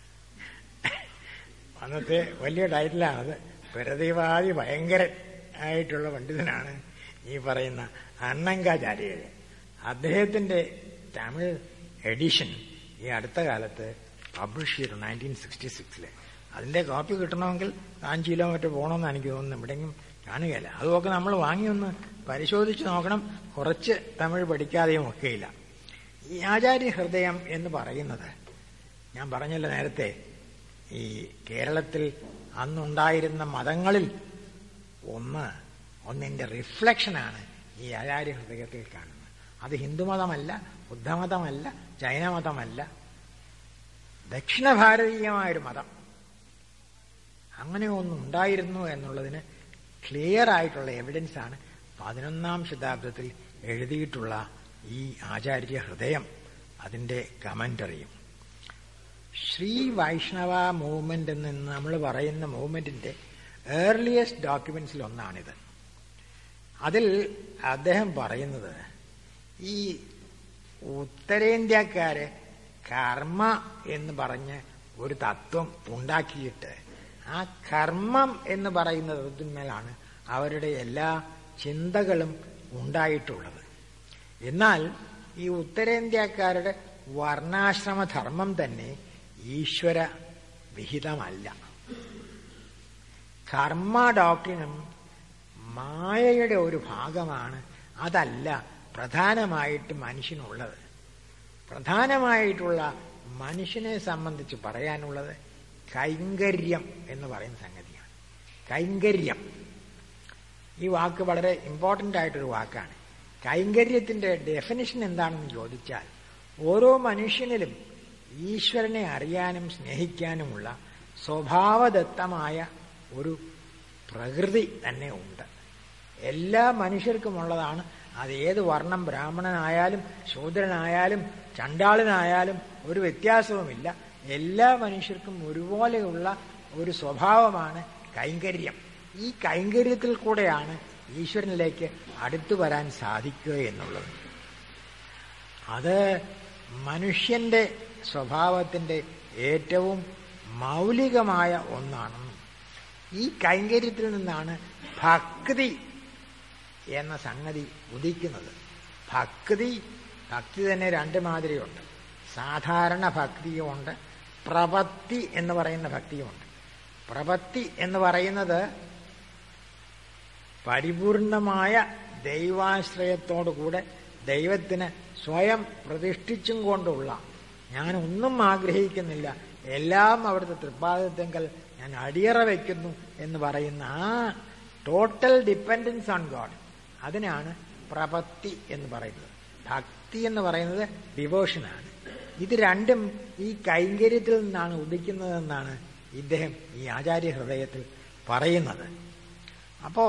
അന്നത്തെ വലിയ ടൈറ്റിലാണത് പിരതിവാദി ഭയങ്കരൻ ആയിട്ടുള്ള പണ്ഡിതനാണ് ഈ പറയുന്ന അണ്ണങ്കാചാര്യര് അദ്ദേഹത്തിന്റെ തമിഴ് എഡിഷൻ ഈ അടുത്ത കാലത്ത് പബ്ലിഷ് ചെയ്തു നയൻറ്റീൻ സിക്സ്റ്റി സിക്സില് അതിന്റെ കോപ്പി കിട്ടണമെങ്കിൽ കാഞ്ചിയിലോ മറ്റോ പോകണമെന്ന് എനിക്ക് തോന്നുന്നു എവിടെയെങ്കിലും കാണുകയില്ല അതുമൊക്കെ നമ്മൾ വാങ്ങി ഒന്ന് പരിശോധിച്ച് നോക്കണം കുറച്ച് തമിഴ് പഠിക്കാതെയും ഒക്കെയില്ല ഈ ആചാര്യ ഹൃദയം എന്ന് പറയുന്നത് ഞാൻ പറഞ്ഞല്ലോ നേരത്തെ ഈ കേരളത്തിൽ അന്നുണ്ടായിരുന്ന മതങ്ങളിൽ ഒന്ന് ഒന്നിന്റെ റിഫ്ലക്ഷനാണ് ഈ ആചാര്യ ഹൃദയത്തിൽ കാണുന്നത് അത് ഹിന്ദുമതമല്ല ബുദ്ധമതമല്ല ജൈനമതമല്ല ദക്ഷിണ ഭാരതീയമായൊരു മതം അങ്ങനെ ഒന്നും ഉണ്ടായിരുന്നു എന്നുള്ളതിന് ക്ലിയർ ആയിട്ടുള്ള എവിഡൻസ് ആണ് പതിനൊന്നാം ശതാബ്ദത്തിൽ എഴുതിയിട്ടുള്ള ഈ ആചാര്യ ഹൃദയം അതിന്റെ കമന്ററിയും ശ്രീ വൈഷ്ണവ മൂവ്മെന്റ് എന്ന് നമ്മൾ പറയുന്ന മൂവ്മെന്റിന്റെ ഏർലിയസ്റ്റ് ഡോക്യുമെന്റ്സിൽ ഒന്നാണിത് അതിൽ അദ്ദേഹം പറയുന്നത് ഈ ഉത്തരേന്ത്യക്കാര് കർമ്മ എന്ന് പറഞ്ഞ് ഒരു തത്വം ഉണ്ടാക്കിയിട്ട് ആ കർമ്മം എന്ന് പറയുന്ന തത്വത്തിന്മേലാണ് അവരുടെ എല്ലാ ചിന്തകളും ഉണ്ടായിട്ടുള്ളത് എന്നാൽ ഈ ഉത്തരേന്ത്യക്കാരുടെ വർണ്ണാശ്രമധർമ്മം തന്നെ ഈശ്വര വിഹിതമല്ല കർമ്മ ഡോക്ടറിനും മായയുടെ ഒരു ഭാഗമാണ് അതല്ല പ്രധാനമായിട്ട് മനുഷ്യനുള്ളത് പ്രധാനമായിട്ടുള്ള മനുഷ്യനെ സംബന്ധിച്ച് പറയാനുള്ളത് കൈങ്കര്യം എന്ന് പറയുന്ന സംഗതിയാണ് കൈങ്കര്യം ഈ വാക്ക് വളരെ ഇമ്പോർട്ടൻ്റ് ആയിട്ടൊരു വാക്കാണ് കൈങ്കര്യത്തിന്റെ ഡെഫിനിഷൻ എന്താണെന്ന് ചോദിച്ചാൽ ഓരോ മനുഷ്യനിലും ഈശ്വരനെ അറിയാനും സ്നേഹിക്കാനുമുള്ള സ്വഭാവദത്തമായ ഒരു പ്രകൃതി തന്നെ ഉണ്ട് എല്ലാ മനുഷ്യർക്കുമുള്ളതാണ് അത് ഏത് വർണ്ണം ബ്രാഹ്മണനായാലും ശൂദ്രനായാലും ചണ്ടാളിനായാലും ഒരു വ്യത്യാസവുമില്ല എല്ലാ മനുഷ്യർക്കും ഒരുപോലെയുള്ള ഒരു സ്വഭാവമാണ് കൈങ്കര്യം ഈ കൈങ്കര്യത്തിൽ കൂടെയാണ് ഈശ്വരനിലേക്ക് അടുത്തു വരാൻ സാധിക്കുക എന്നുള്ളത് അത് മനുഷ്യന്റെ സ്വഭാവത്തിന്റെ ഏറ്റവും മൗലികമായ ഒന്നാണെന്നും ഈ കൈങ്കര്യത്തിൽ നിന്നാണ് ഭക്തി എന്ന സംഗതി ഉദിക്കുന്നത് ഭക്തി ഭക്തി തന്നെ രണ്ട് മാതിരിയുണ്ട് സാധാരണ ഭക്തിയുമുണ്ട് പ്രപത്തി എന്ന് പറയുന്ന ഭക്തിയുമുണ്ട് പ്രപത്തി എന്ന് പറയുന്നത് പരിപൂർണമായ ദൈവാശ്രയത്തോടുകൂടെ ദൈവത്തിന് സ്വയം പ്രതിഷ്ഠിച്ചും കൊണ്ടുള്ള ഞാൻ ഒന്നും ആഗ്രഹിക്കുന്നില്ല എല്ലാം അവിടുത്തെ തൃപ്പാദത്തെങ്കൽ ഞാൻ അടിയറ വയ്ക്കുന്നു എന്ന് പറയുന്ന ആ ടോട്ടൽ ഡിപ്പെൻഡൻസ് ഓൺ ഗോഡ് അതിനാണ് പ്രപത്തി എന്ന് പറയുന്നത് ഭക്തി എന്ന് പറയുന്നത് ഡിവോഷനാണ് ഇത് രണ്ടും ഈ കൈങ്കര്യത്തിൽ നിന്നാണ് ഉദിക്കുന്നതെന്നാണ് ഇദ്ദേഹം ഈ ആചാര്യ ഹൃദയത്തിൽ പറയുന്നത് അപ്പോ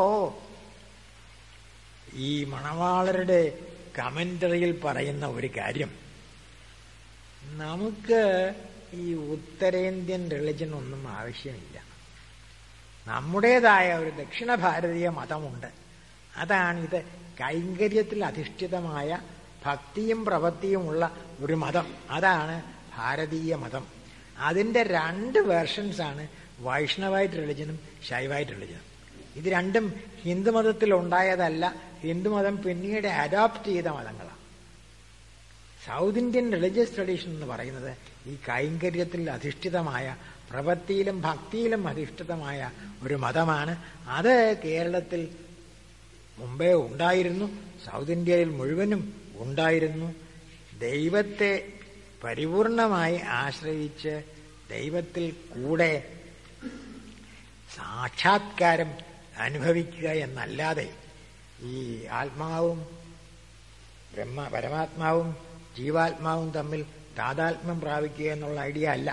ഈ മണവാളരുടെ കമന്ററിയിൽ പറയുന്ന ഒരു കാര്യം നമുക്ക് ഈ ഉത്തരേന്ത്യൻ റിലിജൻ ഒന്നും ആവശ്യമില്ല നമ്മുടേതായ ഒരു ദക്ഷിണ ഭാരതീയ മതമുണ്ട് അതാണ് ഇത് കൈങ്കര്യത്തിൽ അധിഷ്ഠിതമായ ഭക്തിയും പ്രവൃത്തിയുമുള്ള ഒരു മതം അതാണ് ഭാരതീയ മതം അതിന്റെ രണ്ട് വേർഷൻസ് ആണ് വൈഷ്ണവായിട്ട് റിലിജനും ശൈവായിട്ട് റിലിജനും ഇത് രണ്ടും ഹിന്ദുമതത്തിൽ ഉണ്ടായതല്ല ഹിന്ദുമതം പിന്നീട് അഡോപ്റ്റ് ചെയ്ത മതങ്ങളാണ് സൗത്ത് ഇന്ത്യൻ റിലീജിയസ് ട്രഡീഷൻ എന്ന് പറയുന്നത് ഈ കൈങ്കര്യത്തിൽ അധിഷ്ഠിതമായ പ്രവൃത്തിയിലും ഭക്തിയിലും അധിഷ്ഠിതമായ ഒരു മതമാണ് അത് കേരളത്തിൽ മുമ്പേ ഉണ്ടായിരുന്നു സൗത്ത് ഇന്ത്യയിൽ മുഴുവനും ഉണ്ടായിരുന്നു ദൈവത്തെ പരിപൂർണമായി ആശ്രയിച്ച് ദൈവത്തിൽ കൂടെ സാക്ഷാത്കാരം അനുഭവിക്കുക എന്നല്ലാതെ ഈ ആത്മാവും ബ്രഹ്മ പരമാത്മാവും ജീവാത്മാവും തമ്മിൽ താതാത്മ്യം പ്രാപിക്കുക എന്നുള്ള ഐഡിയ അല്ല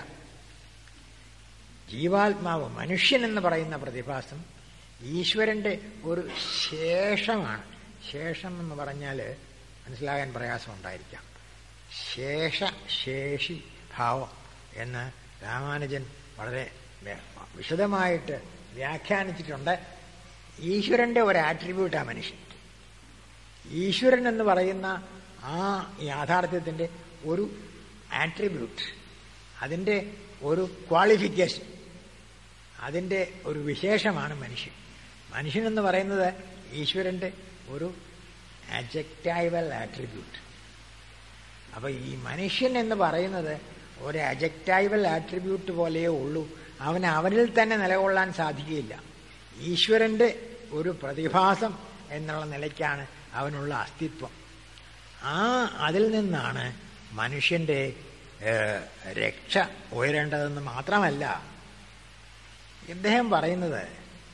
ജീവാത്മാവ് മനുഷ്യൻ എന്ന് പറയുന്ന പ്രതിഭാസം ഈശ്വരന്റെ ഒരു ശേഷമാണ് ശേഷം എന്ന് പറഞ്ഞാൽ മനസ്സിലാകാൻ പ്രയാസം ഉണ്ടായിരിക്കാം ശേഷ ശേഷി ഭാവം എന്ന് രാമാനുജൻ വളരെ വിശദമായിട്ട് വ്യാഖ്യാനിച്ചിട്ടുണ്ട് ഈശ്വരന്റെ ഒരു ആട്രിബ്യൂട്ടാണ് മനുഷ്യൻ ഈശ്വരൻ എന്ന് പറയുന്ന ആ യാഥാർത്ഥ്യത്തിന്റെ ഒരു ആട്രിബ്യൂട്ട് അതിൻ്റെ ഒരു ക്വാളിഫിക്കേഷൻ അതിൻ്റെ ഒരു വിശേഷമാണ് മനുഷ്യൻ മനുഷ്യൻ എന്ന് പറയുന്നത് ഈശ്വരന്റെ ഒരു അജക്റ്റൈവൽ ആട്രിബ്യൂട്ട് അപ്പൊ ഈ മനുഷ്യൻ എന്ന് പറയുന്നത് ഒരു അജക്റ്റൈവൽ ആട്രിബ്യൂട്ട് പോലെയേ ഉള്ളൂ അവന് അവനിൽ തന്നെ നിലകൊള്ളാൻ സാധിക്കുകയില്ല ഈശ്വരന്റെ ഒരു പ്രതിഭാസം എന്നുള്ള നിലയ്ക്കാണ് അവനുള്ള അസ്തിത്വം ആ അതിൽ നിന്നാണ് മനുഷ്യന്റെ രക്ഷ ഉയരേണ്ടതെന്ന് മാത്രമല്ല ഇദ്ദേഹം പറയുന്നത്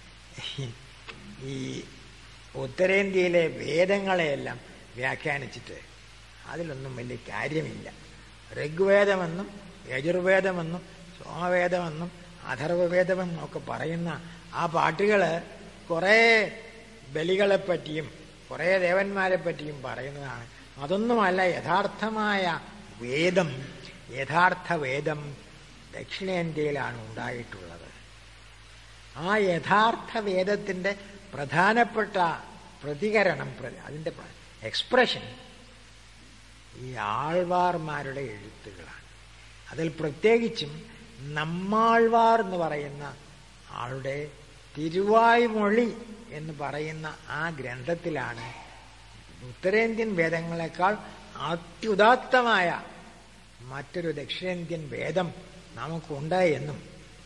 ഈ ഉത്തരേന്ത്യയിലെ വേദങ്ങളെയെല്ലാം വ്യാഖ്യാനിച്ചിട്ട് അതിലൊന്നും വലിയ കാര്യമില്ല ഋഗ്വേദമെന്നും യജുർവേദമെന്നും സോമവേദമെന്നും അഥർവവേദമെന്നും ഒക്കെ പറയുന്ന ആ പാട്ടുകൾ കുറേ ബലികളെപ്പറ്റിയും കുറേ ദേവന്മാരെ പറ്റിയും പറയുന്നതാണ് അതൊന്നുമല്ല യഥാർത്ഥമായ വേദം യഥാർത്ഥ വേദം ദക്ഷിണേന്ത്യയിലാണ് ഉണ്ടായിട്ടുള്ളത് ആ യഥാർത്ഥ വേദത്തിന്റെ പ്രധാനപ്പെട്ട പ്രതികരണം അതിന്റെ എക്സ്പ്രഷൻ ഈ ആൾവാർമാരുടെ എഴുത്തുകളാണ് അതിൽ പ്രത്യേകിച്ചും നമ്മാൾവാർ എന്ന് പറയുന്ന ആളുടെ തിരുവായ്മൊഴി എന്ന് പറയുന്ന ആ ഗ്രന്ഥത്തിലാണ് ഉത്തരേന്ത്യൻ വേദങ്ങളെക്കാൾ അത്യുദാത്തമായ മറ്റൊരു ദക്ഷിണേന്ത്യൻ വേദം നമുക്കുണ്ട് എന്നും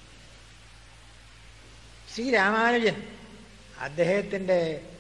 ശ്രീ രാമാനുജൻ അദ്ദേഹത്തിന്റെ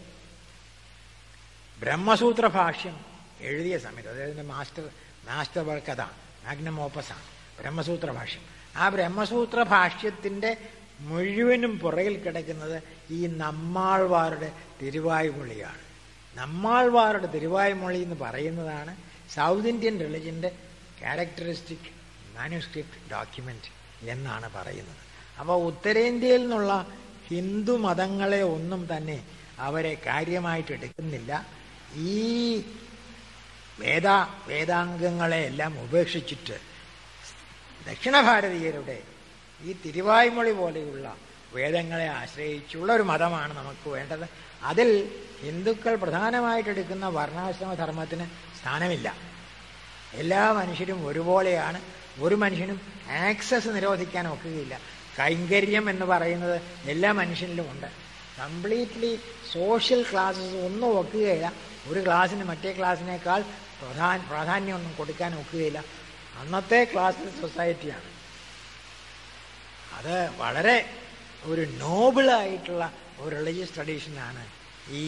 ബ്രഹ്മസൂത്ര ഭാഷ്യം എഴുതിയ സമയത്ത് അദ്ദേഹത്തിന്റെ മാസ്റ്റർ മാസ്റ്റർ വർക്ക് അതാണ് മാഗ്നമോപ്പസാണ് ബ്രഹ്മസൂത്ര ഭാഷ്യം ആ ബ്രഹ്മസൂത്ര ഭാഷ്യത്തിന്റെ മുഴുവനും പുറകിൽ കിടക്കുന്നത് ഈ നമ്മാൾവാരുടെ തിരുവായ്മൊഴിയാണ് നമ്മാൾവാരുടെ തിരുവായ്മൊഴി എന്ന് പറയുന്നതാണ് സൗത്ത് ഇന്ത്യൻ റിലിജന്റെ ക്യാരക്ടറിസ്റ്റിക് മാനുസ്ക്രിപ്റ്റ് ഡോക്യുമെന്റ് എന്നാണ് പറയുന്നത് അപ്പോൾ ഉത്തരേന്ത്യയിൽ നിന്നുള്ള ഹിന്ദു മതങ്ങളെ ഒന്നും തന്നെ അവരെ കാര്യമായിട്ട് എടുക്കുന്നില്ല ഈ വേദ വേദാംഗങ്ങളെ എല്ലാം ഉപേക്ഷിച്ചിട്ട് ദക്ഷിണ ഭാരതീയരുടെ ഈ തിരുവായ്മൊഴി പോലെയുള്ള വേദങ്ങളെ ആശ്രയിച്ചുള്ള ഒരു മതമാണ് നമുക്ക് വേണ്ടത് അതിൽ ഹിന്ദുക്കൾ പ്രധാനമായിട്ടെടുക്കുന്ന വർണ്ണാശ്രമ ധർമ്മത്തിന് സ്ഥാനമില്ല എല്ലാ മനുഷ്യരും ഒരുപോലെയാണ് ഒരു മനുഷ്യനും ആക്സസ് നിരോധിക്കാൻ ഒക്കുകയില്ല കൈങ്കര്യം എന്ന് പറയുന്നത് എല്ലാ മനുഷ്യനിലും ഉണ്ട് കംപ്ലീറ്റ്ലി സോഷ്യൽ ക്ലാസ്സസ് ഒന്നും ഒക്കുകയില്ല ഒരു ക്ലാസ്സിന് മറ്റേ ക്ലാസ്സിനേക്കാൾ പ്രധാന പ്രാധാന്യമൊന്നും കൊടുക്കാൻ ഒക്കുകയില്ല അന്നത്തെ ക്ലാസ് സൊസൈറ്റിയാണ് അത് വളരെ ഒരു നോബിളായിട്ടുള്ള ഒരു റിലീജിയസ് ട്രഡീഷനാണ് ഈ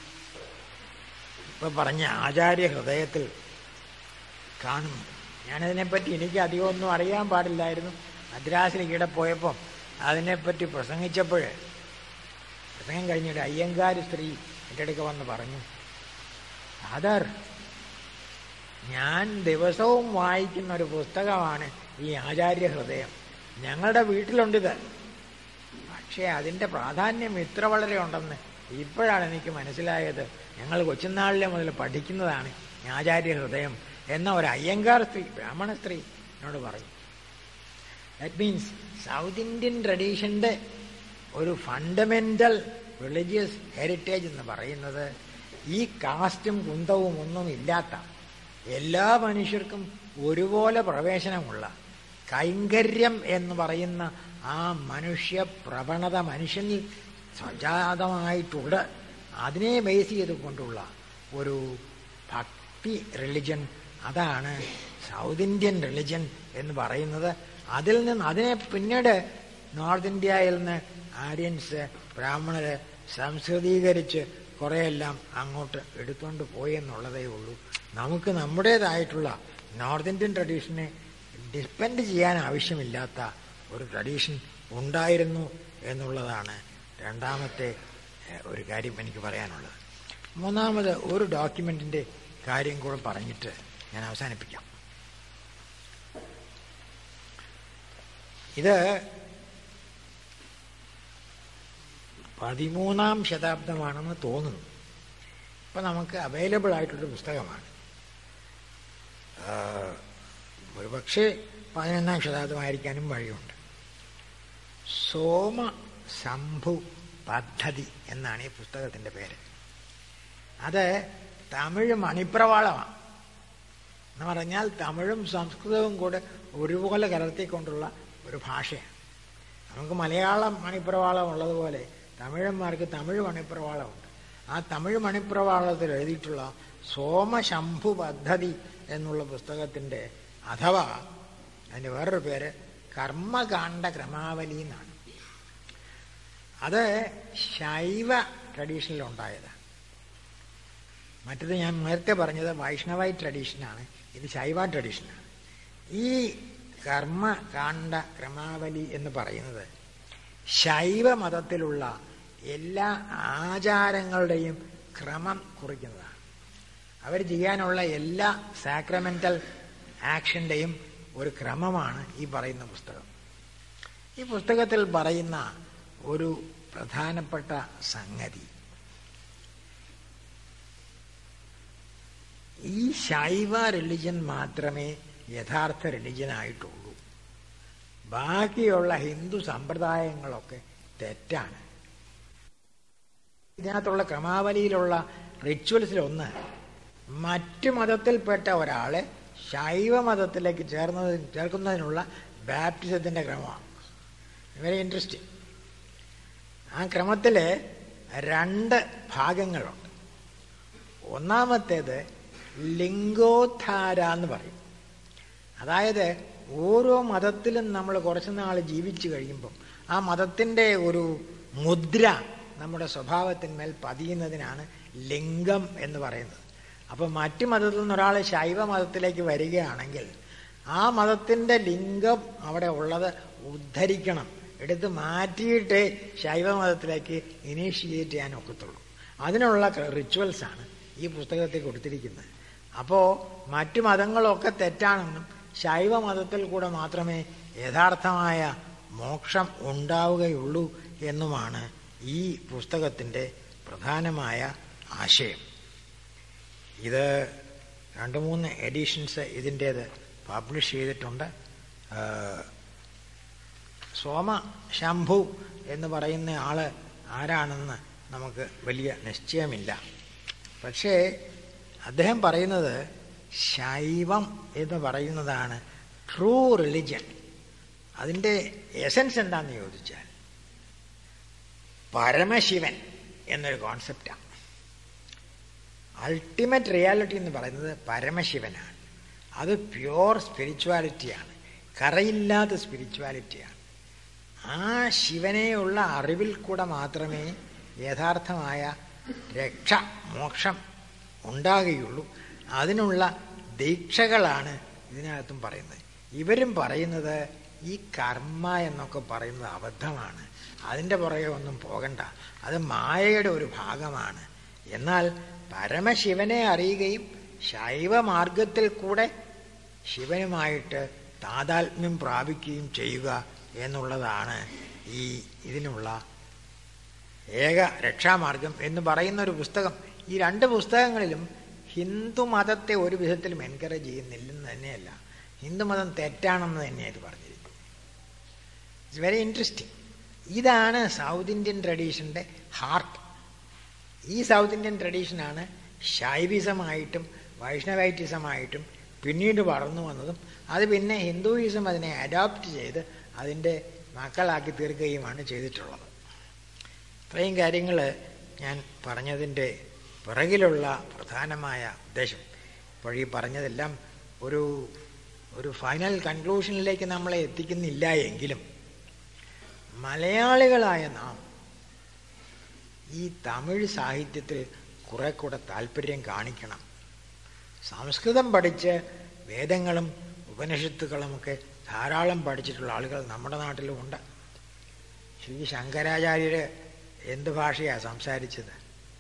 ഇപ്പൊ പറഞ്ഞ ആചാര്യ ഹൃദയത്തിൽ കാണുന്നു ഞാനതിനെപ്പറ്റി എനിക്ക് അധികമൊന്നും അറിയാൻ പാടില്ലായിരുന്നു മദ്രാസിൽ ഈടെ പോയപ്പം അതിനെപ്പറ്റി പ്രസംഗിച്ചപ്പോൾ പ്രസംഗം കഴിഞ്ഞിട്ട് അയ്യങ്കാരി സ്ത്രീ എൻ്റെ അടുക്ക വന്ന് പറഞ്ഞു ഫാദർ ഞാൻ ദിവസവും വായിക്കുന്ന ഒരു പുസ്തകമാണ് ഈ ആചാര്യ ഹൃദയം ഞങ്ങളുടെ വീട്ടിലുണ്ടിത് പക്ഷേ അതിൻ്റെ പ്രാധാന്യം ഇത്ര വളരെ ഉണ്ടെന്ന് ഇപ്പോഴാണ് എനിക്ക് മനസ്സിലായത് ഞങ്ങൾ കൊച്ചുനാളിലെ മുതൽ പഠിക്കുന്നതാണ് ഈ ആചാര്യ ഹൃദയം എന്ന ഒരു അയ്യങ്കാർ സ്ത്രീ ബ്രാഹ്മണ സ്ത്രീ എന്നോട് പറഞ്ഞു ദാറ്റ് മീൻസ് സൗത്ത് ഇന്ത്യൻ ട്രഡീഷൻ്റെ ഒരു ഫണ്ടമെൻ്റൽ റിലീജിയസ് ഹെറിറ്റേജ് എന്ന് പറയുന്നത് ഈ കാസ്റ്റും കുന്തവും ഒന്നും ഇല്ലാത്ത എല്ലാ മനുഷ്യർക്കും ഒരുപോലെ പ്രവേശനമുള്ള കൈങ്കര്യം എന്ന് പറയുന്ന ആ മനുഷ്യ പ്രവണത മനുഷ്യനിൽ സജാതമായിട്ടുണ്ട് അതിനെ ബേസ് ചെയ്തുകൊണ്ടുള്ള ഒരു ഭക്തി റിലിജൻ അതാണ് സൗത്ത് ഇന്ത്യൻ റിലിജൻ എന്ന് പറയുന്നത് അതിൽ നിന്ന് അതിനെ പിന്നീട് നോർത്ത് ഇന്ത്യയിൽ നിന്ന് ആര്യൻസ് ബ്രാഹ്മണര് സംസ്കൃതീകരിച്ച് കുറേയെല്ലാം അങ്ങോട്ട് എടുത്തുകൊണ്ട് പോയി എന്നുള്ളതേ ഉള്ളൂ നമുക്ക് നമ്മുടേതായിട്ടുള്ള നോർത്ത് ഇന്ത്യൻ ട്രഡീഷനെ ഡിപ്പെൻഡ് ചെയ്യാൻ ആവശ്യമില്ലാത്ത ഒരു ട്രഡീഷൻ ഉണ്ടായിരുന്നു എന്നുള്ളതാണ് രണ്ടാമത്തെ ഒരു കാര്യം എനിക്ക് പറയാനുള്ളത് മൂന്നാമത് ഒരു ഡോക്യുമെന്റിന്റെ കാര്യം കൂടെ പറഞ്ഞിട്ട് ഞാൻ അവസാനിപ്പിക്കാം ഇത് പതിമൂന്നാം ശതാബ്ദമാണെന്ന് തോന്നുന്നു ഇപ്പൊ നമുക്ക് അവൈലബിൾ ആയിട്ടുള്ളൊരു പുസ്തകമാണ് ഒരുപക്ഷെ പതിനൊന്നാം ശതാബ്ദമായിരിക്കാനും വഴിയുണ്ട് സോമ ശംഭു പദ്ധതി എന്നാണ് ഈ പുസ്തകത്തിന്റെ പേര് അത് തമിഴ് മണിപ്രവാളമാണ് എന്ന് പറഞ്ഞാൽ തമിഴും സംസ്കൃതവും കൂടെ ഒരുപോലെ കലർത്തിക്കൊണ്ടുള്ള ഒരു ഭാഷയാണ് നമുക്ക് മലയാളം മണിപ്രവാളം ഉള്ളതുപോലെ തമിഴന്മാർക്ക് തമിഴ് മണിപ്രവാളമുണ്ട് ആ തമിഴ് മണിപ്രവാളത്തിൽ എഴുതിയിട്ടുള്ള സോമശംഭു പദ്ധതി എന്നുള്ള പുസ്തകത്തിന്റെ അഥവാ അതിന്റെ വേറൊരു പേര് കർമ്മകാണ്ഡ ക്രമാവലി എന്നാണ് അത് ശൈവ ട്രഡീഷനിൽ ഉണ്ടായതാണ് മറ്റത് ഞാൻ നേരത്തെ പറഞ്ഞത് വൈഷ്ണവായി ട്രഡീഷനാണ് ഇത് ശൈവ ട്രഡീഷനാണ് ഈ കർമ്മകാണ്ഡ ക്രമാവലി എന്ന് പറയുന്നത് ശൈവ മതത്തിലുള്ള എല്ലാ ആചാരങ്ങളുടെയും ക്രമം കുറിക്കുന്നതാണ് അവർ ചെയ്യാനുള്ള എല്ലാ സാക്രമെന്റൽ ആക്ഷന്റെയും ഒരു ക്രമമാണ് ഈ പറയുന്ന പുസ്തകം ഈ പുസ്തകത്തിൽ പറയുന്ന ഒരു പ്രധാനപ്പെട്ട സംഗതി ഈ ശൈവ റിലിജൻ മാത്രമേ യഥാർത്ഥ റിലിജനായിട്ടുള്ളൂ ബാക്കിയുള്ള ഹിന്ദു സമ്പ്രദായങ്ങളൊക്കെ തെറ്റാണ് ഇതിനകത്തുള്ള ക്രമാവലിയിലുള്ള റിച്വൽസിലൊന്ന് മറ്റു മതത്തിൽപ്പെട്ട ഒരാളെ ശൈവ മതത്തിലേക്ക് ചേർന്നത് ചേർക്കുന്നതിനുള്ള ബാപ്റ്റിസത്തിന്റെ ക്രമമാണ് വെരി ഇൻട്രസ്റ്റിംഗ് ആ ക്രമത്തിൽ രണ്ട് ഭാഗങ്ങളുണ്ട് ഒന്നാമത്തേത് ലിംഗോദ്ധാര എന്ന് പറയും അതായത് ഓരോ മതത്തിലും നമ്മൾ കുറച്ച് നാൾ ജീവിച്ചു കഴിയുമ്പം ആ മതത്തിൻ്റെ ഒരു മുദ്ര നമ്മുടെ സ്വഭാവത്തിന്മേൽ പതിയുന്നതിനാണ് ലിംഗം എന്ന് പറയുന്നത് അപ്പം മറ്റു മതത്തിൽ നിന്ന് ഒരാൾ ശൈവ മതത്തിലേക്ക് വരികയാണെങ്കിൽ ആ മതത്തിൻ്റെ ലിംഗം അവിടെ ഉള്ളത് ഉദ്ധരിക്കണം എടുത്ത് മാറ്റിയിട്ടേ ശൈവ മതത്തിലേക്ക് ഇനീഷ്യേറ്റ് ചെയ്യാൻ ഒക്കത്തുള്ളൂ അതിനുള്ള റിച്വൽസാണ് ഈ പുസ്തകത്തിൽ കൊടുത്തിരിക്കുന്നത് അപ്പോൾ മറ്റു മതങ്ങളൊക്കെ തെറ്റാണെന്നും ശൈവ മതത്തിൽ കൂടെ മാത്രമേ യഥാർത്ഥമായ മോക്ഷം ഉണ്ടാവുകയുള്ളൂ എന്നുമാണ് ഈ പുസ്തകത്തിൻ്റെ പ്രധാനമായ ആശയം ഇത് രണ്ട് മൂന്ന് എഡിഷൻസ് ഇതിൻ്റേത് പബ്ലിഷ് ചെയ്തിട്ടുണ്ട് ആ, സോമ ശംഭു എന്ന് പറയുന്ന ആള് ആരാണെന്ന് നമുക്ക് വലിയ നിശ്ചയമില്ല പക്ഷേ അദ്ദേഹം പറയുന്നത് ശൈവം എന്ന് പറയുന്നതാണ് ട്രൂ റിലിജൻ അതിൻ്റെ എസൻസ് എന്താണെന്ന് ചോദിച്ചാൽ പരമശിവൻ എന്നൊരു കോൺസെപ്റ്റാണ് അൾട്ടിമേറ്റ് റിയാലിറ്റി എന്ന് പറയുന്നത് പരമശിവനാണ് അത് പ്യുവർ സ്പിരിച്വാലിറ്റിയാണ് കറയില്ലാത്ത സ്പിരിച്വാലിറ്റിയാണ് ആ ശിവനെയുള്ള അറിവിൽ കൂടെ മാത്രമേ യഥാർത്ഥമായ രക്ഷ മോക്ഷം ഉണ്ടാകുകയുള്ളൂ അതിനുള്ള ദീക്ഷകളാണ് ഇതിനകത്തും പറയുന്നത് ഇവരും പറയുന്നത് ഈ കർമ്മ എന്നൊക്കെ പറയുന്നത് അബദ്ധമാണ് അതിൻ്റെ പുറകെ ഒന്നും പോകണ്ട അത് മായയുടെ ഒരു ഭാഗമാണ് എന്നാൽ പരമശിവനെ അറിയുകയും ശൈവമാർഗത്തിൽ കൂടെ ശിവനുമായിട്ട് താതാത്മ്യം പ്രാപിക്കുകയും ചെയ്യുക എന്നുള്ളതാണ് ഈ ഇതിനുള്ള ഏക രക്ഷാമാർഗം എന്ന് പറയുന്ന ഒരു പുസ്തകം ഈ രണ്ട് പുസ്തകങ്ങളിലും ഹിന്ദു മതത്തെ ഒരു വിധത്തിലും എൻകറേജ് ചെയ്യുന്നില്ലെന്ന് തന്നെയല്ല ഹിന്ദുമതം തെറ്റാണെന്ന് തന്നെ ഇത് പറഞ്ഞിരിക്കുന്നു ഇറ്റ്സ് വെരി ഇൻട്രസ്റ്റിംഗ് ഇതാണ് സൗത്ത് ഇന്ത്യൻ ട്രഡീഷൻ്റെ ഹാർട്ട് ഈ സൗത്ത് ഇന്ത്യൻ ട്രഡീഷനാണ് ശൈവിസമായിട്ടും വൈഷ്ണവൈറ്റിസമായിട്ടും പിന്നീട് വളർന്നു വന്നതും അത് പിന്നെ ഹിന്ദുയിസം അതിനെ അഡോപ്റ്റ് ചെയ്ത് അതിൻ്റെ മക്കളാക്കി തീർക്കുകയുമാണ് ചെയ്തിട്ടുള്ളത് ഇത്രയും കാര്യങ്ങൾ ഞാൻ പറഞ്ഞതിൻ്റെ പിറകിലുള്ള പ്രധാനമായ ഉദ്ദേശം ഇപ്പോൾ ഈ പറഞ്ഞതെല്ലാം ഒരു ഒരു ഫൈനൽ കൺക്ലൂഷനിലേക്ക് നമ്മളെ എത്തിക്കുന്നില്ല എങ്കിലും മലയാളികളായ നാം ഈ തമിഴ് സാഹിത്യത്തിൽ കുറെ കൂടെ താല്പര്യം കാണിക്കണം സംസ്കൃതം പഠിച്ച് വേദങ്ങളും ഉപനിഷത്തുകളുമൊക്കെ ധാരാളം പഠിച്ചിട്ടുള്ള ആളുകൾ നമ്മുടെ നാട്ടിലുമുണ്ട് ശ്രീ ശങ്കരാചാര്യർ എന്ത് ഭാഷയാണ് സംസാരിച്ചത്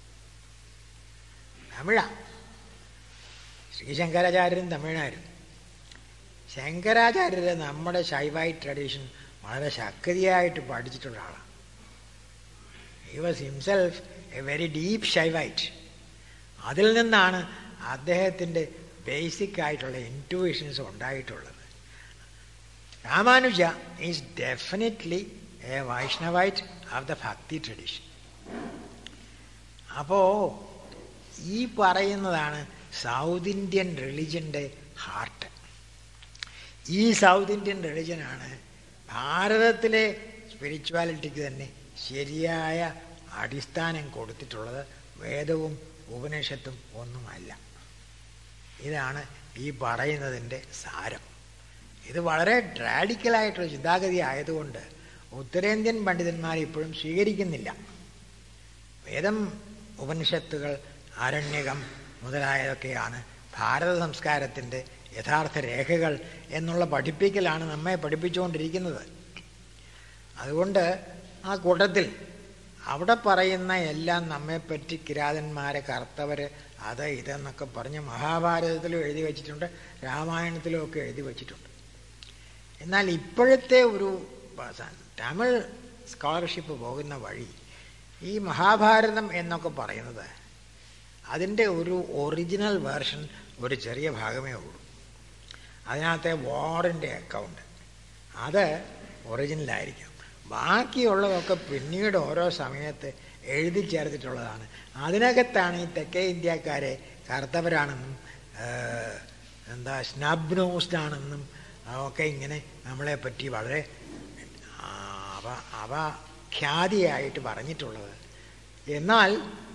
തമിഴാ ശ്രീ ശങ്കരാചാര്യരും തമിഴായിരുന്നു ശങ്കരാചാര്യർ നമ്മുടെ ശൈവായി ട്രഡീഷൻ വളരെ ശക്തിയായിട്ട് പഠിച്ചിട്ടുള്ള ആളാണ് he was himself a very deep Shaivite അതിൽ നിന്നാണ് അദ്ദേഹത്തിൻ്റെ ബേസിക് ആയിട്ടുള്ള ഇൻറ്റുവേഷൻസ് ഉണ്ടായിട്ടുള്ളത് Ramanuja is definitely a Vaishnavite of the bhakti tradition അപ്പോൾ ഈ പറയുന്നതാണ് സൗത്ത് ഇന്ത്യൻ റിലിജൻ്റെ ഹാർട്ട് ഈ സൗത്ത് ഇന്ത്യൻ റിലിജനാണ് ഭാരതത്തിലെ സ്പിരിച്വാലിറ്റിക്ക് തന്നെ ശരിയായ അടിസ്ഥാനം കൊടുത്തിട്ടുള്ളത് വേദവും ഉപനിഷത്തും ഒന്നുമല്ല ഇതാണ് ഈ പറയുന്നതിൻ്റെ സാരം ഇത് വളരെ റാഡിക്കലായിട്ടുള്ള ചിന്താഗതി ആയതുകൊണ്ട് ഉത്തരേന്ത്യൻ പണ്ഡിതന്മാർ ഇപ്പോഴും സ്വീകരിക്കുന്നില്ല വേദം ഉപനിഷത്തുകൾ ആരണ്യകം മുതലായതൊക്കെയാണ് ഭാരത സംസ്കാരത്തിൻ്റെ യഥാർത്ഥ രേഖകൾ എന്നുള്ള പഠിപ്പിക്കലാണ് നമ്മെ പഠിപ്പിച്ചുകൊണ്ടിരിക്കുന്നത് അതുകൊണ്ട് ആ കൂട്ടത്തിൽ അവിടെ പറയുന്ന എല്ലാം നമ്മെപ്പറ്റി കിരാതന്മാരെ കറുത്തവര് അത് ഇതെന്നൊക്കെ പറഞ്ഞ് മഹാഭാരതത്തിലും എഴുതി വച്ചിട്ടുണ്ട് രാമായണത്തിലും ഒക്കെ എഴുതി വച്ചിട്ടുണ്ട് എന്നാൽ ഇപ്പോഴത്തെ ഒരു തമിഴ് സ്കോളർഷിപ്പ് പോകുന്ന വഴി ഈ മഹാഭാരതം എന്നൊക്കെ പറയുന്നത് അതിൻ്റെ ഒരു ഒറിജിനൽ വേർഷൻ ഒരു ചെറിയ ഭാഗമേ ഉള്ളൂ അതിനകത്തെ വാറിൻ്റെ അക്കൗണ്ട് അത് ഒറിജിനലായിരിക്കും ബാക്കിയുള്ളതൊക്കെ പിന്നീട് ഓരോ സമയത്ത് എഴുതി ചേർത്തിട്ടുള്ളതാണ് അതിനകത്താണ് ഈ തെക്കേ ഇന്ത്യക്കാരെ കറുത്തവരാണെന്നും എന്താ സ്നബ് നോസ്ഡ് ആണെന്നും ഒക്കെ ഇങ്ങനെ നമ്മളെ പറ്റി വളരെ അവ അവ ഖ്യാതിയായിട്ട് പറഞ്ഞിട്ടുള്ളത് എന്നാൽ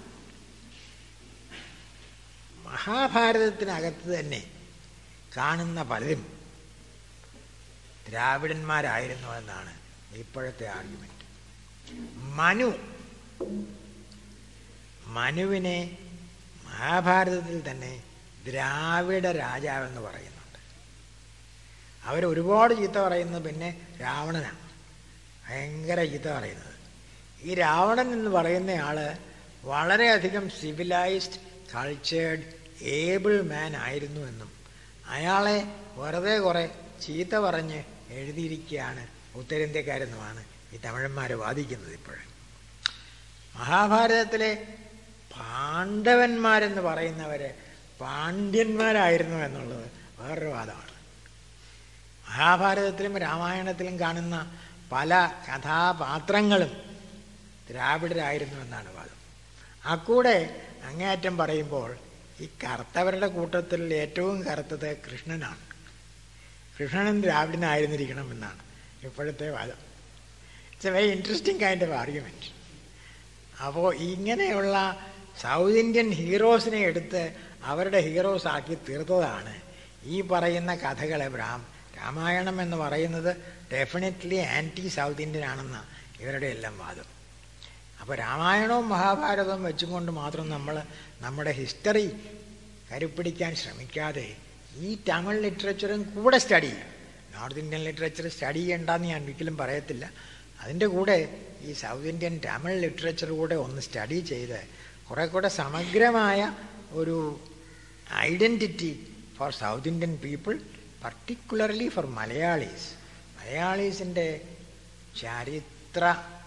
മഹാഭാരതത്തിനകത്ത് തന്നെ കാണുന്ന പലരും ദ്രാവിഡന്മാരായിരുന്നു എന്നാണ് ഇപ്പോഴത്തെ ആർഗ്യുമെന്റ് മനു മനുവിനെ മഹാഭാരതത്തിൽ തന്നെ ദ്രാവിഡ രാജാവെന്ന് പറയുന്നുണ്ട് അവർ ഒരുപാട് ചീത്ത പറയുന്നത് പിന്നെ രാവണനാണ് ഭയങ്കര ചീത്ത പറയുന്നത് ഈ രാവണൻ എന്ന് പറയുന്ന ആള് വളരെയധികം സിവിലൈസ്ഡ് കൾച്ചേർഡ് ഏബിൾ മാൻ ആയിരുന്നു എന്നും അയാളെ വെറുതെ കുറെ ചീത്ത പറഞ്ഞ് എഴുതിയിരിക്കുകയാണ് ഉത്തരേന്ത്യക്കാരെന്നുമാണ് ഈ തമിഴന്മാർ വാദിക്കുന്നത് ഇപ്പോഴും മഹാഭാരതത്തിലെ പാണ്ഡവന്മാരെന്ന് പറയുന്നവര് പാണ്ഡ്യന്മാരായിരുന്നു എന്നുള്ളത് വേറൊരു വാദമാണ് മഹാഭാരതത്തിലും രാമായണത്തിലും കാണുന്ന പല കഥാപാത്രങ്ങളും ദ്രാവിഡരായിരുന്നു എന്നാണ് വാദം അക്കൂടെ അങ്ങേയറ്റം പറയുമ്പോൾ ഈ കറുത്തവരുടെ കൂട്ടത്തിൽ ഏറ്റവും കറുത്തത് കൃഷ്ണനാണ് കൃഷ്ണനും ദ്രാവിഡനായിരുന്നിരിക്കണം എന്നാണ് ഇപ്പോഴത്തെ വാദം it's a very interesting kind of argument അപ്പോൾ ഇങ്ങനെയുള്ള സൗത്ത് ഇന്ത്യൻ ഹീറോസിനെ എടുത്ത് അവരുടെ ഹീറോസ് ആക്കി തീർത്തതാണ് ഈ പറയുന്ന കഥകളെ ബ്രാം രാമായണം എന്ന് പറയുന്നത് ഡെഫിനറ്റ്ലി ആൻറ്റി സൗത്ത് ഇന്ത്യൻ ആണെന്ന ഇവരുടെ എല്ലാം വാദം അപ്പോൾ രാമായണവും മഹാഭാരതവും വെച്ചും കൊണ്ട് മാത്രം നമ്മൾ നമ്മുടെ ഹിസ്റ്ററി കരുപ്പിടിക്കാൻ ശ്രമിക്കാതെ ഈ തമിഴ് ലിറ്ററേച്ചറും കൂടെ സ്റ്റഡി ചെയ്യണം നോർത്ത് ഇന്ത്യൻ ലിറ്ററേച്ചർ സ്റ്റഡി ചെയ്യണ്ടെന്ന് ഞാൻ ഒരിക്കലും പറയത്തില്ല അതിൻ്റെ കൂടെ ഈ സൗത്ത് ഇന്ത്യൻ തമിഴ് ലിറ്ററേച്ചർ കൂടെ ഒന്ന് സ്റ്റഡി ചെയ്ത് കുറെ കൂടെ സമഗ്രമായ ഒരു identity for South Indian people particularly for Malayalees മലയാളീസിൻ്റെ ചരിത്ര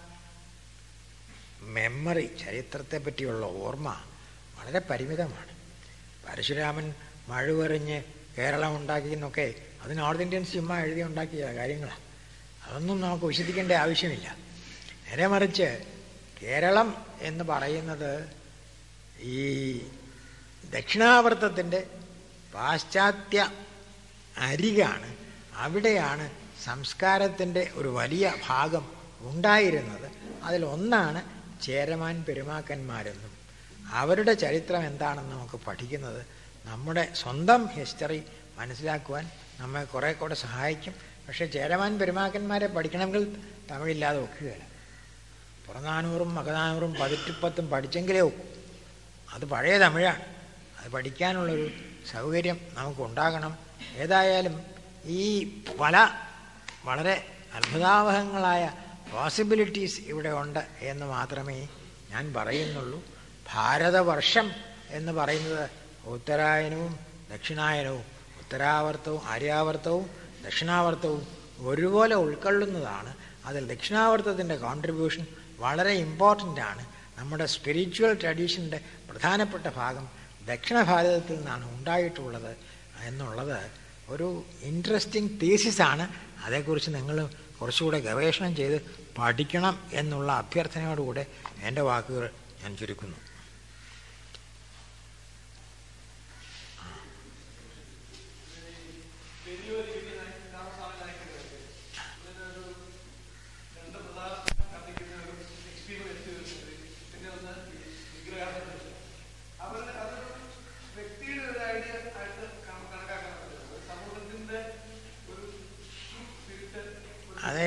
മെമ്മറി ചരിത്രത്തെ പറ്റിയുള്ള ഓർമ്മ വളരെ പരിമിതമാണ് പരശുരാമൻ മഴുവെറിഞ്ഞ് കേരളം ഉണ്ടാക്കിയെന്നൊക്കെ അത് നോർത്ത് ഇന്ത്യൻസ് ചുമ്മാ എഴുതി ഉണ്ടാക്കിയ കാര്യങ്ങളാണ് അതൊന്നും നമുക്ക് വിശദിക്കേണ്ട ആവശ്യമില്ല നേരെ മറിച്ച് കേരളം എന്ന് പറയുന്നത് ഈ ദക്ഷിണാവർത്തത്തിൻ്റെ പാശ്ചാത്യ അരികാണ് അവിടെയാണ് സംസ്കാരത്തിൻ്റെ ഒരു വലിയ ഭാഗം ഉണ്ടായിരുന്നത് അതിലൊന്നാണ് ചേരമാൻ പെരുമാക്കന്മാരെന്നും അവരുടെ ചരിത്രം എന്താണെന്ന് നമുക്ക് പഠിക്കുന്നത് നമ്മുടെ സ്വന്തം ഹിസ്റ്ററി മനസ്സിലാക്കുവാൻ നമ്മെ കുറെ കൂടെ സഹായിക്കും പക്ഷേ ചേരമാൻ പെരുമാക്കന്മാരെ പഠിക്കണമെങ്കിൽ തമിഴില്ലാതെ ഒക്കുകയില്ല പുറനാനൂറും മകനാനൂറും പതിറ്റിപ്പത്തും പഠിച്ചെങ്കിലേ ഒക്കൂ അത് പഴയ തമിഴാണ് അത് പഠിക്കാനുള്ളൊരു സൗകര്യം നമുക്കുണ്ടാകണം ഏതായാലും ഈ പല വളരെ അത്ഭുതാവഹങ്ങളായ പോസിബിലിറ്റീസ് ഇവിടെ ഉണ്ട് എന്ന് മാത്രമേ ഞാൻ പറയുന്നുള്ളൂ ഭാരതവർഷം എന്ന് പറയുന്നത് ഉത്തരായനവും ദക്ഷിണായനവും ഉത്തരാവർത്തവും ആര്യാവർത്തവും ദക്ഷിണാവർത്തവും ഒരുപോലെ ഉൾക്കൊള്ളുന്നതാണ് അതിൽ ദക്ഷിണാവർത്തത്തിൻ്റെ കോൺട്രിബ്യൂഷൻ വളരെ ഇമ്പോർട്ടൻ്റ് ആണ് നമ്മുടെ സ്പിരിച്വൽ ട്രഡീഷൻ്റെ പ്രധാനപ്പെട്ട ഭാഗം ദക്ഷിണ ഭാരതത്തിൽ നിന്നാണ് ഉണ്ടായിട്ടുള്ളത് എന്നുള്ളത് ഒരു ഇൻട്രസ്റ്റിംഗ് തീസിസാണ് അതേക്കുറിച്ച് നിങ്ങൾ കുറച്ചുകൂടെ ഗവേഷണം ചെയ്ത് പഠിക്കണം എന്നുള്ള അഭ്യർത്ഥനയോടുകൂടെ എൻ്റെ വാക്കുകൾ ഞാൻ ചുരുക്കുന്നു അതെ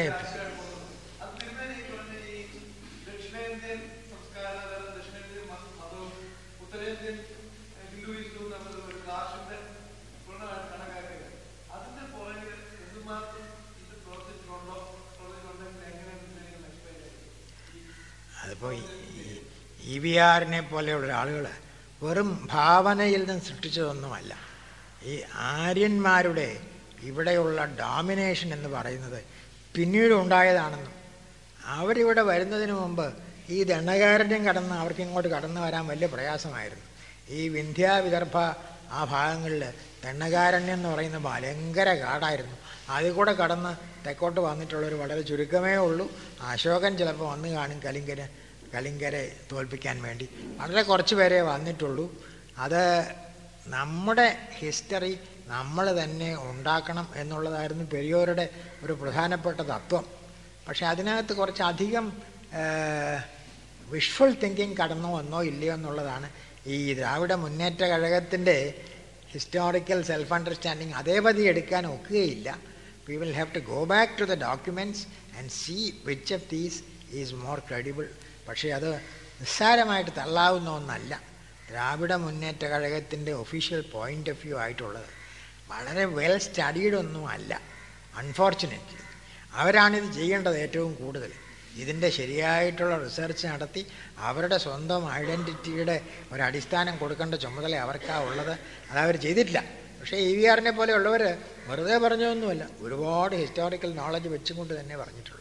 അതിപ്പോൾ ഇ വി ആറിനെ പോലെയുള്ള ആളുകൾ വെറും ഭാവനയിൽ നിന്ന് സൃഷ്ടിച്ചതൊന്നുമല്ല ഈ ആര്യന്മാരുടെ ഇവിടെയുള്ള ഡോമിനേഷൻ എന്ന് പറയുന്നത് പിന്നീട് ഉണ്ടായതാണെന്നും അവരിവിടെ വരുന്നതിന് മുമ്പ് ഈ ദണ്ഡകാരണ്യം കടന്ന് അവർക്ക് ഇങ്ങോട്ട് കടന്നു വരാൻ വലിയ പ്രയാസമായിരുന്നു ഈ വിന്ധ്യ വിദർഭ ആ ഭാഗങ്ങളിൽ ദണ്ഡകാരണ്യം എന്ന് പറയുന്ന ഭയങ്കര കാടായിരുന്നു അതിൽ കൂടെ കടന്ന് തെക്കോട്ട് വന്നിട്ടുള്ളവർ വളരെ ചുരുക്കമേ ഉള്ളൂ അശോകൻ ചിലപ്പോൾ വന്ന് കാണും കലിങ്കര് കലിങ്കരെ തോൽപ്പിക്കാൻ വേണ്ടി വളരെ കുറച്ച് പേരെ വന്നിട്ടുള്ളൂ അത് നമ്മുടെ ഹിസ്റ്ററി നമ്മൾ തന്നെ ഉണ്ടാക്കണം എന്നുള്ളതായിരുന്നു പെരിയോരുടെ ഒരു പ്രധാനപ്പെട്ട തത്വം പക്ഷെ അതിനകത്ത് കുറച്ചധികം വിഷ്വൽ തിങ്കിങ് കടന്നു വന്നോ ഇല്ലയോ എന്നുള്ളതാണ് ഈ ദ്രാവിഡ മുന്നേറ്റ കഴകത്തിൻ്റെ ഹിസ്റ്റോറിക്കൽ സെൽഫ് അണ്ടർസ്റ്റാൻഡിങ് അതേപതി എടുക്കാൻ ഒക്കുകയില്ല we will have to go back to the documents and see which of these is more credible പക്ഷേ അത് നിസ്സാരമായിട്ട് തള്ളാവുന്ന ഒന്നല്ല ദ്രാവിഡ മുന്നേറ്റ കഴകത്തിൻ്റെ ഒഫീഷ്യൽ പോയിന്റ് ഓഫ് വ്യൂ ആയിട്ടുള്ളത് വളരെ വെൽ സ്റ്റഡീഡ് ഒന്നും അല്ല അൺഫോർച്ചുനേറ്റ്ലി അവരാണിത് ചെയ്യേണ്ടത് ഏറ്റവും കൂടുതൽ ഇതിൻ്റെ ശരിയായിട്ടുള്ള റിസർച്ച് നടത്തി അവരുടെ സ്വന്തം ഐഡൻറ്റിറ്റിയുടെ ഒരടിസ്ഥാനം കൊടുക്കേണ്ട ചുമതല അവർക്കാ ഉള്ളത് അതവർ ചെയ്തിട്ടില്ല പക്ഷേ ഇ വി ആറിനെ പോലെയുള്ളവർ വെറുതെ പറഞ്ഞതൊന്നുമല്ല ഒരുപാട് ഹിസ്റ്റോറിക്കൽ നോളജ് വെച്ചുകൊണ്ട് തന്നെ പറഞ്ഞിട്ടുള്ളത്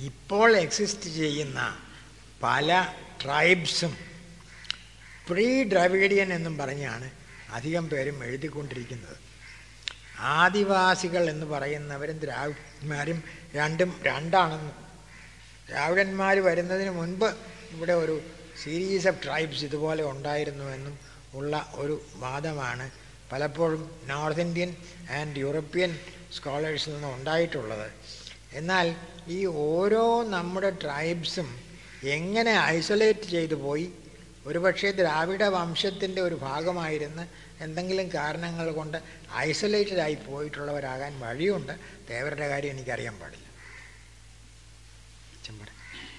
ഇപ്പോൾ എക്സിസ്റ്റ് ചെയ്യുന്ന പല ട്രൈബ്സും പ്രീ ദ്രവീഡിയൻ എന്നും പറഞ്ഞാണ് അധികം പേരും എഴുതിക്കൊണ്ടിരിക്കുന്നത് ആദിവാസികൾ എന്ന് പറയുന്നവരും ദ്രാവിഡന്മാരും രണ്ടും രണ്ടാണെന്നും ദ്രാവിഡന്മാർ വരുന്നതിന് മുൻപ് ഇവിടെ ഒരു സീരീസ് ഓഫ് ട്രൈബ്സ് ഇതുപോലെ ഉണ്ടായിരുന്നുവെന്നും ഉള്ള ഒരു വാദമാണ് പലപ്പോഴും നോർത്ത് ഇന്ത്യൻ ആൻഡ് യൂറോപ്യൻ സ്കോളേഴ്സിൽ നിന്ന് ഉണ്ടായിട്ടുള്ളത് എന്നാൽ ഈ ഓരോ നമ്മുടെ ട്രൈബ്സും എങ്ങനെ ഐസൊലേറ്റ് ചെയ്തു പോയി ഒരുപക്ഷെ ദ്രാവിഡ വംശത്തിൻ്റെ ഒരു ഭാഗമായിരുന്ന് എന്തെങ്കിലും കാരണങ്ങൾ കൊണ്ട് ഐസൊലേറ്റഡ് ആയി പോയിട്ടുള്ളവരാകാൻ വഴിയുണ്ട് തേവരുടെ കാര്യം എനിക്കറിയാൻ പാടില്ല ചെമ്പട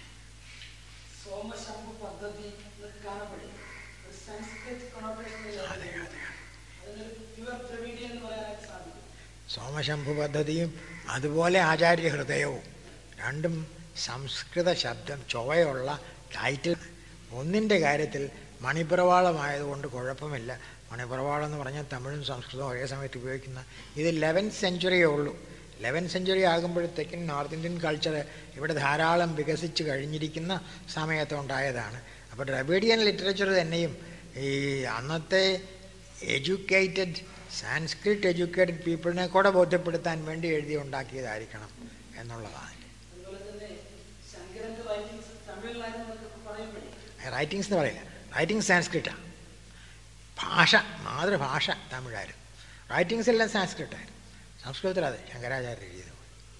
സോമശംഭു പദ്ധതി എന്നൊക്കെ കാണപ്പെടും ഒരു സംസ്കൃത് കൊണോട്ടേഷനിൽ അതെ അതെ അതിനൊരു പ്യുവർ ദ്രവീഡിയൻ എന്ന് പറയാനായിട്ട് സാധിക്കും സോമശംഭു പദ്ധതിയും അതുപോലെ ആചാര്യ ഹൃദയവും രണ്ടും സംസ്കൃത ശബ്ദം ചൊവ്വയുള്ള ടൈറ്റിൽ ഒന്നിൻ്റെ കാര്യത്തിൽ മണിപ്രവാളമായതുകൊണ്ട് കുഴപ്പമില്ല മണിപ്രവാളം എന്ന് പറഞ്ഞാൽ തമിഴും സംസ്കൃതവും ഒരേ സമയത്ത് ഉപയോഗിക്കുന്ന ഇത് ലെവൻത്ത് സെഞ്ചുറിയേ ഉള്ളൂ ലെവൻത്ത് സെഞ്ചുറി ആകുമ്പോഴത്തേക്കും നോർത്ത് ഇന്ത്യൻ കൾച്ചർ ഇവിടെ ധാരാളം വികസിച്ച് കഴിഞ്ഞിരിക്കുന്ന സമയത്തുണ്ടായതാണ് അപ്പോൾ ദ്രവീഡിയൻ ലിറ്ററേച്ചർ തന്നെയും ഈ അന്നത്തെ എഡ്യൂക്കേറ്റഡ് സാൻസ്ക്രിറ്റ് എഡ്യൂക്കേറ്റഡ് പീപ്പിളിനെ കൂടെ ബോധ്യപ്പെടുത്താൻ വേണ്ടി എഴുതി ഉണ്ടാക്കിയതായിരിക്കണം എന്നുള്ളതാണ് അതുപോലെ തന്നെ ശങ്കരന്റെ റൈറ്റിംഗ്സ് തമിഴിലായിരുന്നു എന്നൊക്കെ പറയുമ്പോഴേ റൈറ്റിങ്സ് എന്ന് പറയില്ല റൈറ്റിംഗ് സാൻസ്ക്രിറ്റാണ് ഭാഷ മാതൃഭാഷ തമിഴായിരുന്നു റൈറ്റിങ്സ് എല്ലാം സാൻസ്ക്രിറ്റായിരുന്നു സംസ്കൃതത്തിൽ അതെ ശങ്കരാചാര്യ എഴുതിയത്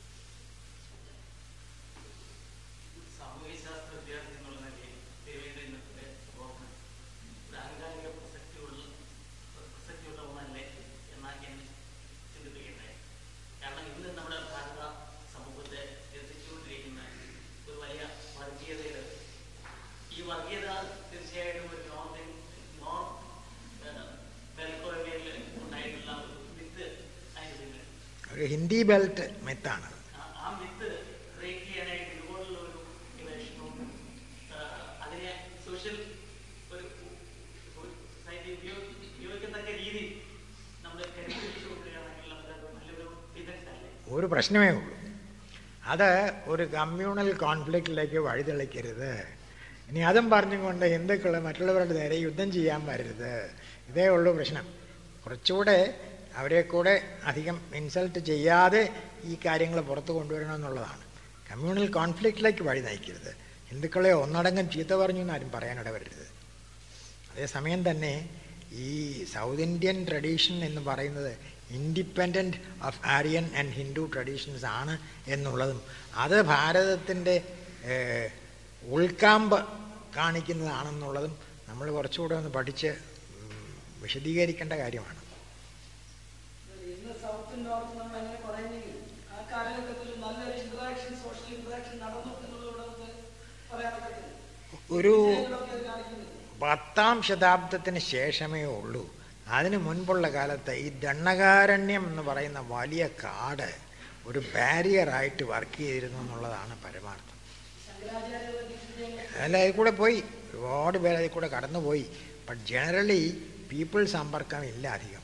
സാമൂഹ്യശാസ്ത്ര വിദ്യാർത്ഥി എന്നുള്ള നിലയിൽ ദേവേന്ദ്രൻ ഇന്നത്തെ ഓർമ്മ ഒരു ആനുകാലിക പ്രസക്തിയുള്ള പ്രസക്തിയുള്ള ഒന്നല്ലേ എന്നാൽ ഞാൻ ചിന്തിപ്പിക്കട്ടെ കാരണം ഇന്ന് നമ്മുടെ ഭാരത സമൂഹത്തെ എത്തിച്ചുകൊണ്ടിരിക്കുന്ന ഒരു വലിയ വർഗീയതയുടെ ഈ വർഗീയത തീർച്ചയായിട്ടും ഒരു നോർത്ത് നോൺ ബെൽക്കോറിയയിൽ ഉണ്ടായിട്ടുള്ള ഒരു വിത്ത് അതിന് പിന്നിൽ ഒരു ഹിന്ദി ബെൽറ്റ് മെത്താണ് ആ- ആ മിത്ത് ബ്രേക്ക് ചെയ്യാനായിട്ട് ഇതുപോലുള്ള ഒരു ഗവേഷണവും ആ, അതിനെ സോഷ്യൽ ഒരു ഒരു സൊസൈറ്റി ഉപയോഗി ഉപയോഗിക്കത്തക്ക രീതി നമ്മൾ കരുതിച്ചു കൊടുക്കുകയാണെങ്കിൽ നമുക്ക് നല്ലൊരു ബിസിനസ് അല്ലേ ഒരു പ്രശ്നമേ ഉള്ളൂ അത് ഒരു കമ്മ്യൂണൽ കോൺഫ്ലിക്റ്റിലേക്ക് വഴിതെളിക്കരുത് ഇനി അതും പറഞ്ഞുകൊണ്ട് ഹിന്ദുക്കൾ മറ്റുള്ളവരുടെ നേരെ യുദ്ധം ചെയ്യാൻ വരരുത് ഇതേ ഉള്ളൂ പ്രശ്നം കുറച്ചുകൂടെ അവരെ കൂടെ അധികം ഇൻസൾട്ട് ചെയ്യാതെ ഈ കാര്യങ്ങൾ പുറത്തു കൊണ്ടുവരണമെന്നുള്ളതാണ് കമ്മ്യൂണൽ കോൺഫ്ലിക്റ്റിലേക്ക് വഴി നയിക്കരുത് ഹിന്ദുക്കളെ ഒന്നടങ്കം ചീത്ത പറഞ്ഞു എന്ന് ആരും പറയാനിട വരരുത് അതേസമയം തന്നെ ഈ സൗത്ത് ഇന്ത്യൻ ട്രഡീഷൻ എന്ന് പറയുന്നത് independent of Aryan and Hindu traditions ആണ് എന്നുള്ളതും അത് ഭാരതത്തിൻ്റെ ഏഹ്, ഉൾക്കാമ്പ് കാണിക്കുന്നതാണെന്നുള്ളതും നമ്മൾ കുറച്ചുകൂടെ ഒന്ന് പഠിച്ച് ഉം, വിശദീകരിക്കേണ്ട കാര്യമാണ് ഇന്ന് സൗത്തും നോർത്തും നമ്മൾ അങ്ങനെ പറയുന്നെങ്കിൽ ആ കാലഘട്ടത്തിൽ നല്ലൊരു ഇന്ററാക്ഷൻ സോഷ്യൽ ഇന്ററാക്ഷൻ നടന്നു എന്നുള്ളത് നമുക്ക് പറയാനൊക്കത്തില്ല ഒരു വിജയങ്ങളൊക്കെ അത് കാണിക്കുന്നില്ല പത്താം ശതാബ്ദത്തിന് ശേഷമേ ഉള്ളൂ അതിന് മുൻപുള്ള കാലത്ത് ഈ ദണ്ണകാരണ്യം എന്ന് പറയുന്ന വലിയ കാട് ഒരു ബാരിയറായിട്ട് വർക്ക് ചെയ്തിരുന്നു എന്നുള്ളതാണ് പരമാർത്ഥം ശങ്കരാചാര്യരുടെ ദിഗ്വിജയങ്ങൾ അല്ല അതിൽ കൂടെ പോയി ഒരുപാട് പേര് അതിൽ കൂടെ കടന്നുപോയി ബട്ട് ജനറലി പീപ്പിൾ സമ്പർക്കം ഇല്ല അധികം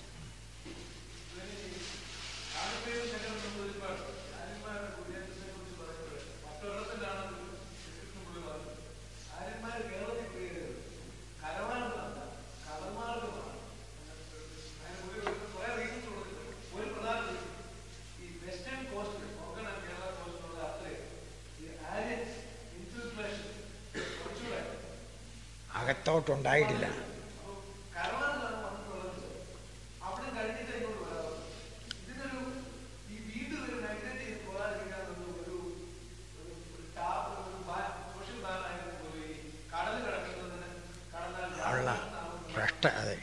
അകത്തോട്ടുണ്ടായിട്ടില്ല ഉള്ള ഭ്രഷ്ട അതെ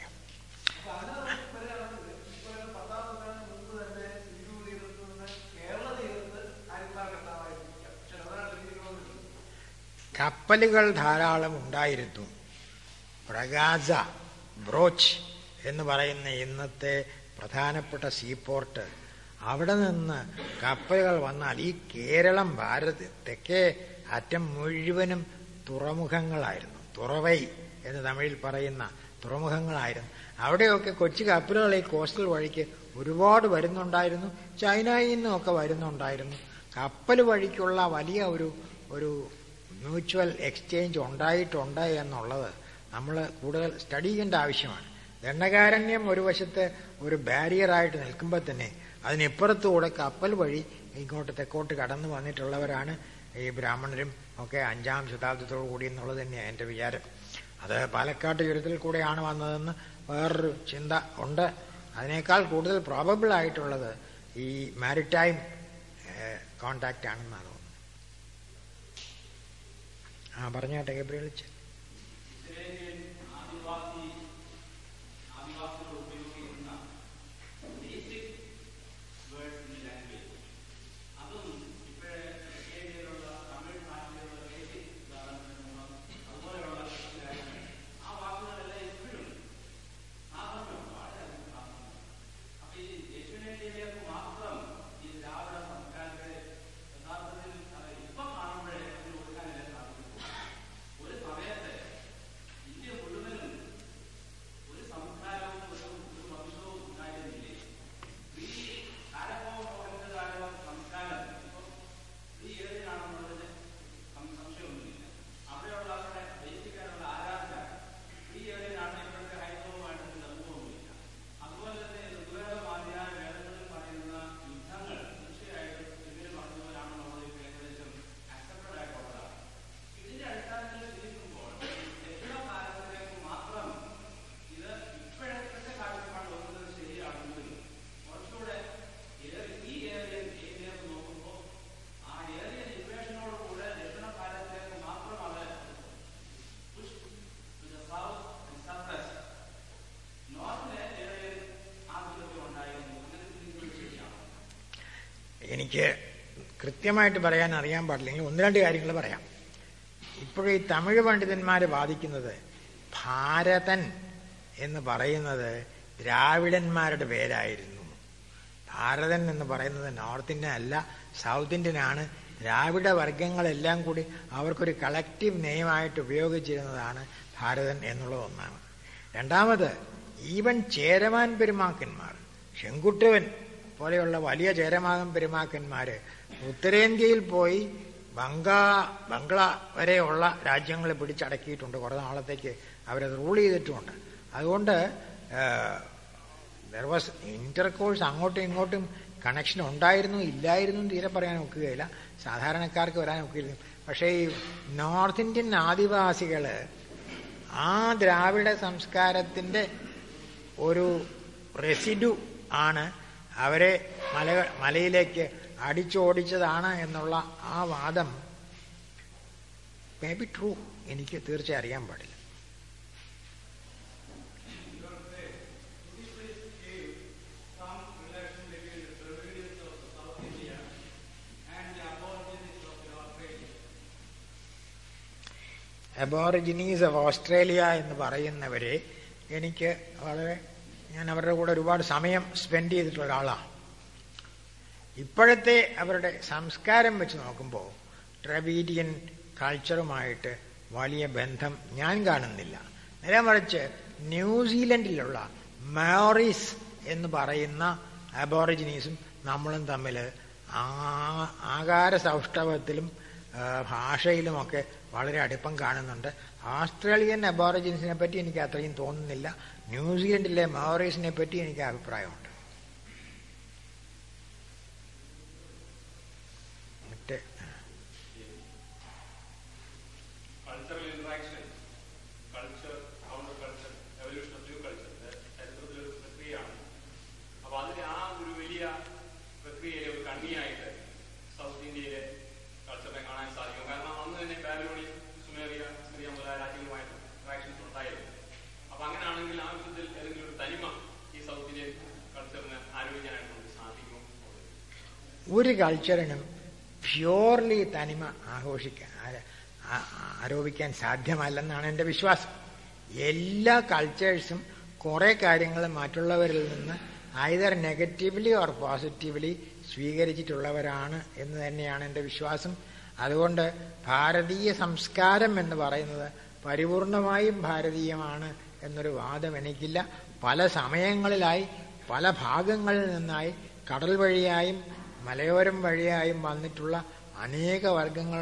കപ്പലുകൾ ധാരാളം ഉണ്ടായിരുന്നു പ്രഗാസ ബ്രോച്ച് എന്ന് പറയുന്ന ഇന്നത്തെ പ്രധാനപ്പെട്ട സീപോർട്ട് അവിടെ നിന്ന് കപ്പലുകൾ വന്നാൽ ഈ കേരളം ഭാരത തെക്കേ അറ്റം മുഴുവനും തുറമുഖങ്ങളായിരുന്നു തുറവൈ എന്ന് തമിഴിൽ പറയുന്ന തുറമുഖങ്ങളായിരുന്നു അവിടെയൊക്കെ കൊച്ചു കപ്പലുകൾ ഈ കോസ്റ്റൽ വഴിക്ക് ഒരുപാട് വരുന്നുണ്ടായിരുന്നു ചൈനയിൽ നിന്നുമൊക്കെ വരുന്നുണ്ടായിരുന്നു കപ്പൽ വഴിക്കുള്ള വലിയ ഒരു ഒരു മ്യൂച്വൽ എക്സ്ചേഞ്ച് ഉണ്ടായിട്ടുണ്ട് എന്നുള്ളത് നമ്മൾ കൂടുതൽ സ്റ്റഡി ചെയ്യേണ്ട ആവശ്യമാണ് ദണ്ഡകാരണ്യം ഒരു വശത്ത് ഒരു ബാരിയറായിട്ട് നിൽക്കുമ്പോൾ തന്നെ അതിനിപ്പുറത്തുകൂടെ കപ്പൽ വഴി ഇങ്ങോട്ട് തെക്കോട്ട് കടന്നു വന്നിട്ടുള്ളവരാണ് ഈ ബ്രാഹ്മണരും ഒക്കെ അഞ്ചാം ശതാബ്ദത്തോടു കൂടി എന്നുള്ളത് തന്നെയാണ് എൻ്റെ വിചാരം അത് പാലക്കാട്ട് ചുരത്തിൽ കൂടെയാണ് വന്നതെന്ന് വേറൊരു ചിന്ത ഉണ്ട് അതിനേക്കാൾ കൂടുതൽ പ്രോബബിൾ ആയിട്ടുള്ളത് ഈ മാരിടൈം കോണ്ടാക്റ്റ് ആണെന്നാണ് തോന്നുന്നത് ആ പറഞ്ഞാട്ടെ ഗബ്രിയൽ അച്ഛൻ ഉത്തരേന്ത്യൻ ആദിവാസി ആദിവാസികൾ ഉപയോഗിക്കുന്ന ബേസിക് വേർഡ്സ് ഇൻ ലാംഗ്വേജ് അതും ഇപ്പോഴേ ഉത്തരേന്ത്യയിലുള്ള തമിഴ് ഭാഷയിലുള്ള ബേസിക് ഉദാഹരണത്തിന് അതുപോലെയുള്ള കുറച്ച് കാര്യങ്ങൾ ആ വാക്കുകളെല്ലാം ഇപ്പോഴും സാധാരണ വളരെയധികം സാധാരണ അപ്പൊ ഈ ദക്ഷിണേന്ത്യയിലേക്ക് മാത്രം ഈ ദ്രാവിഡ സംസ്കാരത്തെ യഥാർത്ഥത്തിൽ അത് ഇപ്പം കാണുമ്പോഴേ അതിന് കൊടുക്കാനല്ലേ സാധിക്കും ഒരു സമയത്ത് ഇന്ത്യ മുഴുവനും ഒരു സംസ്കാരവും ഒരു ഒരു വംശവും ഉണ്ടായിരുന്നില്ലേ ഈ കാലപ്പോകേണ്ടതായ സംസ്കാരം ഇപ്പം ഈ ഏരിയയിലാണെന്നുള്ളതിന് സം- സംശയമൊന്നുമില്ല അവിടെയുള്ള അവരുടെ ബേസിക്കാനുള്ള ആരാധന ഈ ഏരിയയിലാണ് ഇവിടുത്തെ ഹൈന്ദവമായിട്ട് ഒരു ബന്ധവുമില്ല അതുപോലെ തന്നെ ഋഗ്വേദമാതിയായ വേദങ്ങളിൽ പറയുന്ന യുദ്ധങ്ങൾ തീർച്ചയായിട്ടും ഇവര് പറഞ്ഞവരാണെന്നുള്ളത് ഇപ്പോൾ ഏകദേശം അക്സെപ്റ്റഡ് ആയിട്ടുള്ളതാണ് ഇതിന്റെ അടിസ്ഥാനത്തിൽ ചിന്തിക്കുമ്പോൾ ദക്ഷിണ ഭാരതത്തിലേക്ക് മാത്രം ഇത് ഇപ്പോഴത്തെ കാഴ്ചപ്പാട് നോക്കുന്നത് ശരിയാണെങ്കിൽ കുറച്ചുകൂടെ ഏറി- ഈ ഏരിയൻ ഏരിയ നോക്കുമ്പോൾ ആ ഏരിയൻ ഇൻവേഷനോടുകൂടെ ദക്ഷിണ ഭാരതത്തിലേക്ക് മാത്രം അത് push to the south and suppress. നോർത്തിലെ ഏരിയൻ ആധിപത്യം ഉണ്ടായിരുന്നു അങ്ങനെ ചിന്തിക്കുന്നത് ശരിയാണ് എനിക്ക് കൃത്യമായിട്ട് പറയാൻ അറിയാൻ പാടില്ലെങ്കിൽ ഒന്ന് രണ്ട് കാര്യങ്ങൾ പറയാം ഇപ്പോഴും ഈ തമിഴ് പണ്ഡിതന്മാർ വാദിക്കുന്നത് ഭാരതൻ എന്ന് പറയുന്നത് ദ്രാവിഡന്മാരുടെ പേരായിരുന്നു ഭാരതൻ എന്ന് പറയുന്നത് നോർത്ത് ഇന്ത്യൻ അല്ല സൗത്ത് ഇന്ത്യൻ ആണ് ദ്രാവിഡ വർഗങ്ങളെല്ലാം കൂടി അവർക്കൊരു കളക്റ്റീവ് നെയിമായിട്ട് ഉപയോഗിച്ചിരുന്നതാണ് ഭാരതൻ എന്നുള്ളത് ഒന്നാണ് രണ്ടാമത് ഈവൻ ചേരമാൻ പെരുമാക്കന്മാർ ശങ്കുട്ടുവൻ പോലെയുള്ള വലിയ ചേരമാകൻ പെരുമാക്കന്മാര് ഉത്തരേന്ത്യയിൽ പോയി ബംഗാ ബംഗ്ല വരെയുള്ള രാജ്യങ്ങളെ പിടിച്ചടക്കിയിട്ടുണ്ട് കുറേ നാളത്തേക്ക് അവരത് റൂൾ ചെയ്തിട്ടുമുണ്ട് അതുകൊണ്ട് ദർ വാസ് ഇന്റർകോഴ്സ് അങ്ങോട്ടും ഇങ്ങോട്ടും കണക്ഷൻ ഉണ്ടായിരുന്നു ഇല്ലായിരുന്നു എന്ന് തീരെ പറയാൻ ഒക്കുകയില്ല സാധാരണക്കാർക്ക് വരാൻ ഒക്കിയിരുന്നു പക്ഷേ ഈ നോർത്ത് ഇന്ത്യൻ ആദിവാസികൾ ആ ദ്രാവിഡ സംസ്കാരത്തിന്റെ ഒരു റെസിഡു ആണ് അവരെ മല മലയിലേക്ക് അടിച്ചോടിച്ചതാണ് എന്നുള്ള ആ വാദം മേ ബി ട്രൂ എനിക്ക് തീർച്ചയായും അറിയാൻ പാടില്ല അബോറിജിനീസ് ഓഫ് ഓസ്ട്രേലിയ എന്ന് പറയുന്നവരെ എനിക്ക് വളരെ ഞാൻ അവരുടെ കൂടെ ഒരുപാട് സമയം സ്പെൻഡ് ചെയ്തിട്ടുള്ള ഒരാളാണ് ഇപ്പോഴത്തെ അവരുടെ സംസ്കാരം വെച്ച് നോക്കുമ്പോൾ ട്രവീഡിയൻ കൾച്ചറുമായിട്ട് വലിയ ബന്ധം ഞാൻ കാണുന്നില്ല നേരെ മറിച്ച് ന്യൂസിലൻഡിലുള്ള മാറിസ് എന്ന് പറയുന്ന അബോറിജിനീസും നമ്മളും തമ്മിൽ ആകാര സൗഷ്ഠവത്തിലും ആ, ഭാഷയിലുമൊക്കെ വളരെ അടുപ്പം കാണുന്നുണ്ട് ഓസ്ട്രേലിയൻ അബോറിജിൻസിനെ പറ്റി എനിക്ക് അത്രയും തോന്നുന്നില്ല ന്യൂസിലൻഡിലെ മാറീസിനെ പറ്റി എനിക്ക് അഭിപ്രായമുണ്ട് മറ്റേ cultural interaction culture counter culture evolution of new culture ചരിത്രത്തിലൊരു പ്രക്രിയയാണ് അപ്പൊ അതിന് ആ ഒരു വലിയ പ്രക്രിയയിലെ ഒരു കണ്ണിയായിട്ട് സൗത്ത് ഇന്ത്യയിലെ കൾച്ചറിനെ കാണാൻ സാധിക്കും കാരണം അന്ന് തന്നെ ബാബിലോണി സുമേറിയ സിറിയ മുതലായ രാജ്യങ്ങളുമായിട്ട് ഇന്ററാക്ഷൻസ് ഉണ്ടായിരുന്നു അപ്പൊ അങ്ങനെയാണെങ്കിൽ ആ വിധത്തിൽ ഏതെങ്കിലും ഒരു തനിമ ഈ സൗത്ത് ഇന്ത്യൻ കൾച്ചറിന് ആരോപിക്കാനായിട്ട് നമുക്ക് സാധിക്കും ഒരു കൾച്ചറിനും പ്യൂർലി തനിമ ആഘോഷിക്കാൻ ആ- ആ- ആരോപിക്കാൻ സാധ്യമല്ലെന്നാണ് എൻ്റെ വിശ്വാസം എല്ലാ കൾച്ചേഴ്സും കുറെ കാര്യങ്ങൾ മറ്റുള്ളവരിൽ നിന്ന് ഐതർ നെഗറ്റീവ്ലി ഓർ പോസിറ്റീവ്ലി സ്വീകരിച്ചിട്ടുള്ളവരാണ് എന്ന് തന്നെയാണ് എൻ്റെ വിശ്വാസം അതുകൊണ്ട് ഭാരതീയ സംസ്കാരം എന്ന് പറയുന്നത് പരിപൂർണമായും ഭാരതീയമാണ് എന്നൊരു വാദം എനിക്കില്ല പല സമയങ്ങളിലായി പല ഭാഗങ്ങളിൽ നിന്നായി കടൽ വഴിയായും മലയോരം വഴിയായും വന്നിട്ടുള്ള അനേക വർഗങ്ങളുടെ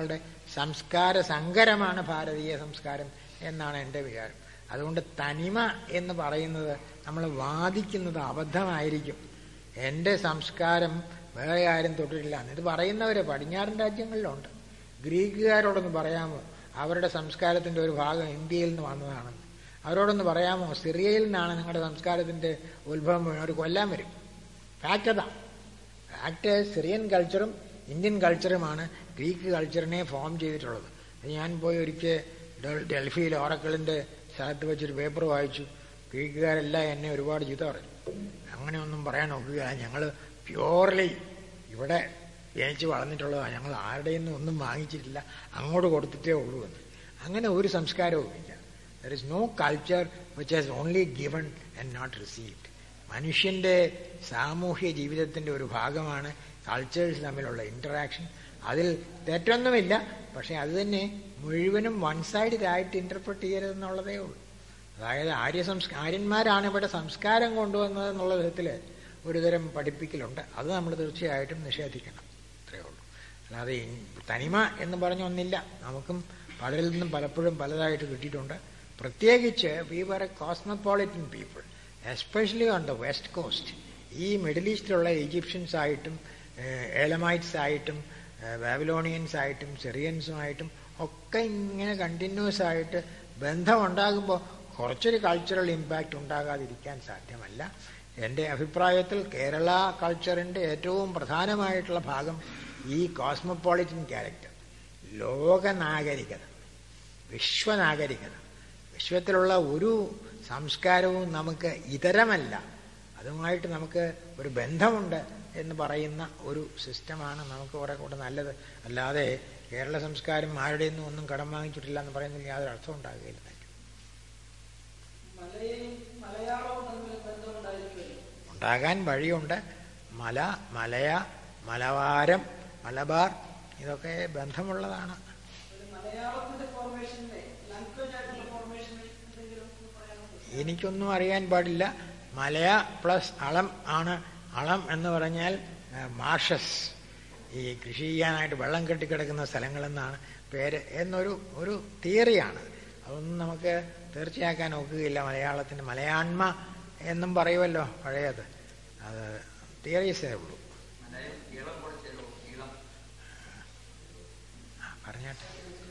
സംസ്കാര സങ്കരമാണ് ഭാരതീയ സംസ്കാരം എന്നാണ് എൻ്റെ വിചാരം അതുകൊണ്ട് തനിമ എന്ന് പറയുന്നത് നമ്മൾ വാദിക്കുന്നത് അബദ്ധമായിരിക്കും എൻ്റെ സംസ്കാരം വേറെ ആരും തൊട്ടിട്ടില്ല ഇത് പറയുന്നവര് പടിഞ്ഞാറൻ രാജ്യങ്ങളിലുണ്ട് ഗ്രീക്കുകാരോടൊന്ന് പറയാമോ അവരുടെ സംസ്കാരത്തിന്റെ ഒരു ഭാഗം ഇന്ത്യയിൽ നിന്ന് വന്നതാണെന്ന് അവരോടൊന്ന് പറയാമോ സിറിയയിൽ നിന്നാണ് നിങ്ങളുടെ സംസ്കാരത്തിന്റെ ഉത്ഭവം അവർ കൊല്ലാൻ വരും ഫാക്ട് അതാ ഫാക്ട് സിറിയൻ കൾച്ചറും ഇന്ത്യൻ കൾച്ചറുമാണ് ഗ്രീക്ക് കൾച്ചറിനെ ഫോം ചെയ്തിട്ടുള്ളത് ഞാൻ പോയി ഒരിക്കൽ ഡൽഹിയിൽ ഓറക്കിളിന്റെ സ്ഥലത്ത് വെച്ചൊരു പേപ്പർ വായിച്ചു ഗ്രീക്കുകാരെല്ലാം എന്നെ ഒരുപാട് ചീത്ത പറഞ്ഞു അങ്ങനെയൊന്നും പറയാൻ നോക്കുകയില്ല ഞങ്ങൾ പ്യോർലി ഇവിടെ ജനിച്ച് വളർന്നിട്ടുള്ളതാണ് ഞങ്ങൾ ആരുടെയും നിന്നും ഒന്നും വാങ്ങിച്ചിട്ടില്ല അങ്ങോട്ട് കൊടുത്തിട്ടേ ഉള്ളൂ എന്ന് അങ്ങനെ ഒരു സംസ്കാരവും ഇല്ല there is no culture which has only given and not received മനുഷ്യന്റെ സാമൂഹ്യ ജീവിതത്തിന്റെ ഒരു ഭാഗമാണ് കൾച്ചേഴ്സ് തമ്മിലുള്ള ഇന്ററാക്ഷൻ അതിൽ തെറ്റൊന്നുമില്ല പക്ഷെ അത് തന്നെ മുഴുവനും വൺ സൈഡിലായിട്ട് ഇന്റർപ്രറ്റ് ചെയ്യരുതെന്നുള്ളതേ ഉള്ളൂ അതായത് ആര്യ സംസ്ക ആര്യന്മാരാണ് ഇവിടെ സംസ്കാരം കൊണ്ടുവന്നത് എന്നുള്ള വിധത്തിൽ ഒരുതരം പഠിപ്പിക്കലുണ്ട് അത് നമ്മൾ തീർച്ചയായിട്ടും നിഷേധിക്കണം അത്രയേ ഉള്ളൂ അല്ലാതെ തനിമ എന്ന് പറഞ്ഞ ഒന്നില്ല നമുക്കും പലരിൽ നിന്നും പലപ്പോഴും പലതായിട്ട് കിട്ടിയിട്ടുണ്ട് പ്രത്യേകിച്ച് we were a cosmopolitan people especially on the west coast ഈ മിഡിൽ ഈസ്റ്റിലുള്ള ഈജിപ്ഷ്യൻസ് ആയിട്ടും ഏലമൈറ്റ്സ് ആയിട്ടും ബാബിലോണിയൻസ് ആയിട്ടും സിറിയൻസുമായിട്ടും ഒക്കെ ഇങ്ങനെ കണ്ടിന്യൂസ് ആയിട്ട് ബന്ധമുണ്ടാകുമ്പോൾ കുറച്ചൊരു കൾച്ചറൽ ഇമ്പാക്റ്റ് ഉണ്ടാകാതിരിക്കാൻ സാധ്യമല്ല എൻ്റെ അഭിപ്രായത്തിൽ കേരള കൾച്ചറിൻ്റെ ഏറ്റവും പ്രധാനമായിട്ടുള്ള ഭാഗം ഈ കോസ്മോപോളിറ്റൻ ക്യാരക്ടർ ലോകനാഗരികത വിശ്വനാഗരികത വിശ്വത്തിലുള്ള ഒരു സംസ്കാരവും നമുക്ക് ഇതരമല്ല അതുമായിട്ട് നമുക്ക് ഒരു ബന്ധമുണ്ട് എന്ന് പറയുന്ന ഒരു സിസ്റ്റമാണ് നമുക്ക് കുറെ കൂടെ നല്ലത് അല്ലാതെ കേരള സംസ്കാരം ആരുടെയും ഒന്നും കടം വാങ്ങിച്ചിട്ടില്ല എന്ന് പറയുന്നതിൽ യാതൊരു അർത്ഥം ഉണ്ടാകുകയില്ല മലയും മലയാളവും തമ്മിൽ ബന്ധമുണ്ടായിരിക്കുമല്ലോ ഉണ്ടാകാൻ വഴിയുണ്ട് മല മലയ മലവാരം മലബാർ ഇതൊക്കെ ബന്ധമുള്ളതാണ് ഒരു മലയാളത്തിന്റെ ഫോർമേഷനിലെ ലാംഗ്വേജ് ആയിട്ടുള്ള ഫോർമേഷനിൽ എന്തെങ്കിലും ഒന്ന് പറയാനുണ്ടോ എനിക്കൊന്നും അറിയാൻ പാടില്ല മലയ പ്ലസ് അളം ആണ് അളം എന്ന് പറഞ്ഞാൽ മാർഷസ് ഈ കൃഷി ചെയ്യാനായിട്ട് വെള്ളം കെട്ടിക്കിടക്കുന്ന സ്ഥലങ്ങളെന്നാണ് പേര് എന്നൊരു ഒരു തിയറിയാണ് അതൊന്നും നമുക്ക് തീർച്ചയാക്കാൻ ഒക്കുകയില്ല മലയാളത്തിന് മലയാണ്മ എന്നും പറയുമല്ലോ പഴയത് അത് തിയറീസേ ഉള്ളൂ ആ, പറഞ്ഞാട്ടെ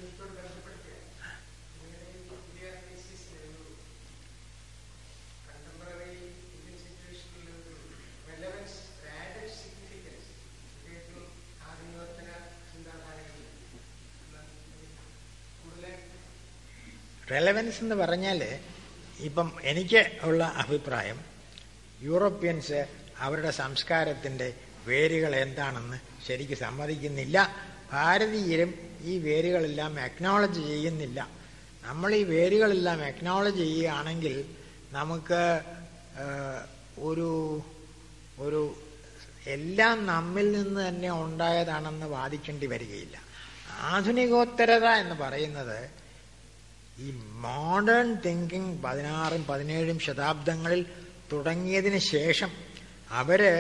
റെലവൻസ് എന്ന് പറഞ്ഞാൽ ഇപ്പം എനിക്ക് ഉള്ള അഭിപ്രായം യൂറോപ്യൻസ് അവരുടെ സംസ്കാരത്തിൻ്റെ വേരുകൾ എന്താണെന്ന് ശരിക്ക് സമ്മതിക്കുന്നില്ല ഭാരതീയരും ഈ വേരുകളെല്ലാം അക്നോളജ് ചെയ്യുന്നില്ല നമ്മൾ ഈ വേരുകളെല്ലാം അക്നോളജ് ചെയ്യുകയാണെങ്കിൽ നമുക്ക് ഏഹ്, ഒരു ഒരു എല്ലാം നമ്മിൽ നിന്ന് തന്നെ ഉണ്ടായതാണെന്ന് വാദിക്കേണ്ടി വരികയില്ല ആധുനികോത്തരത എന്ന് പറയുന്നത് ഈ മോഡേൺ തിങ്കിങ് പതിനാറും പതിനേഴും ശതാബ്ദങ്ങളിൽ തുടങ്ങിയതിന് ശേഷം അവര്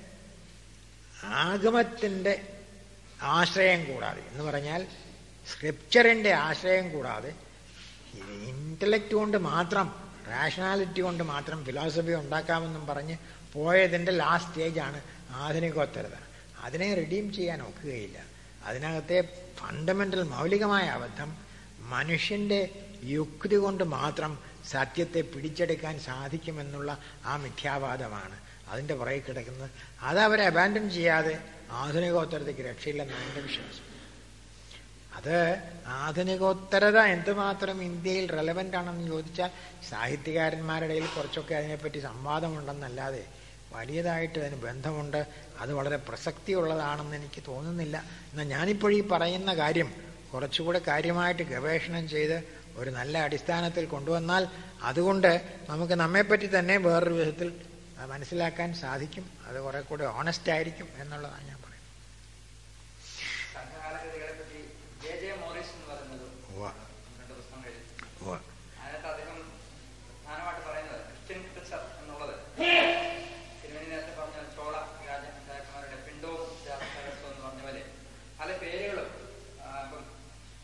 ആഗമത്തിന്റെ ആശ്രയം കൂടാതെ എന്ന് പറഞ്ഞാൽ സ്ക്രിപ്ചറിന്റെ ആശ്രയം കൂടാതെ ഇന്റലക്ട് കൊണ്ട് മാത്രം റാഷണാലിറ്റി കൊണ്ട് മാത്രം ഫിലോസഫി ഉണ്ടാക്കാമെന്നും പറഞ്ഞ് പോയതിന്റെ ലാസ്റ്റ് സ്റ്റേജാണ് ആധുനികോത്തരത അതിനെ റിഡീം ചെയ്യാൻ ഒക്കുകയില്ല അതിനകത്തെ ഫണ്ടമെന്റൽ മൗലികമായ അബദ്ധം മനുഷ്യന്റെ യുക്തി കൊണ്ട് മാത്രം സത്യത്തെ പിടിച്ചെടുക്കാൻ സാധിക്കുമെന്നുള്ള ആ മിഥ്യാവാദമാണ് അതിന്റെ പുറകെ കിടക്കുന്നത് അത് അവരെ അബാൻഡൻ ചെയ്യാതെ ആധുനികോത്തരതയ്ക്ക് രക്ഷയില്ലെന്നാണ് എൻ്റെ വിശ്വാസം അത് ആധുനികോത്തരത എന്തുമാത്രം ഇന്ത്യയിൽ റെലവൻ്റ് ആണെന്ന് ചോദിച്ചാൽ സാഹിത്യകാരന്മാരുടെ ഇടയിൽ കുറച്ചൊക്കെ അതിനെപ്പറ്റി സംവാദമുണ്ടെന്നല്ലാതെ വലിയതായിട്ട് അതിന് ബന്ധമുണ്ട് അത് വളരെ പ്രസക്തിയുള്ളതാണെന്ന് എനിക്ക് തോന്നുന്നില്ല എന്നാൽ ഞാനിപ്പോൾ ഈ പറയുന്ന കാര്യം കുറച്ചുകൂടെ കാര്യമായിട്ട് ഗവേഷണം ചെയ്ത് ഒരു നല്ല അടിസ്ഥാനത്തിൽ കൊണ്ടുവന്നാൽ അതുകൊണ്ട് നമുക്ക് നമ്മെപ്പറ്റി തന്നെ വേറൊരു വിധത്തിൽ മനസ്സിലാക്കാൻ സാധിക്കും അത് കുറെ കൂടെ ഓണസ്റ്റ് ആയിരിക്കും എന്നുള്ളതാണ് ഞാൻ പറയുന്നത് സംഘകാലകൃതികളെ പറ്റി ജെ ജെ മോറിസ് എന്ന് പറയുന്നത് ഉവ്വ, രണ്ട് പുസ്തകം എഴുതി ഉവ്വ. അതിനകത്ത് അദ്ദേഹം പ്രധാനമായിട്ട് പറയുന്നത് ക്രിസ്ത്യൻ കൾച്ചർ എന്നുള്ളത് തിരുവനന്തപുരം നേരത്തെ പറഞ്ഞ ചോള രാജാക്കന്മാരുടെ പിണ്ടവും രാജസ്ഥാനത്തും എന്ന് പറഞ്ഞ പോലെ പല പേരുകളും ആ, ഇപ്പം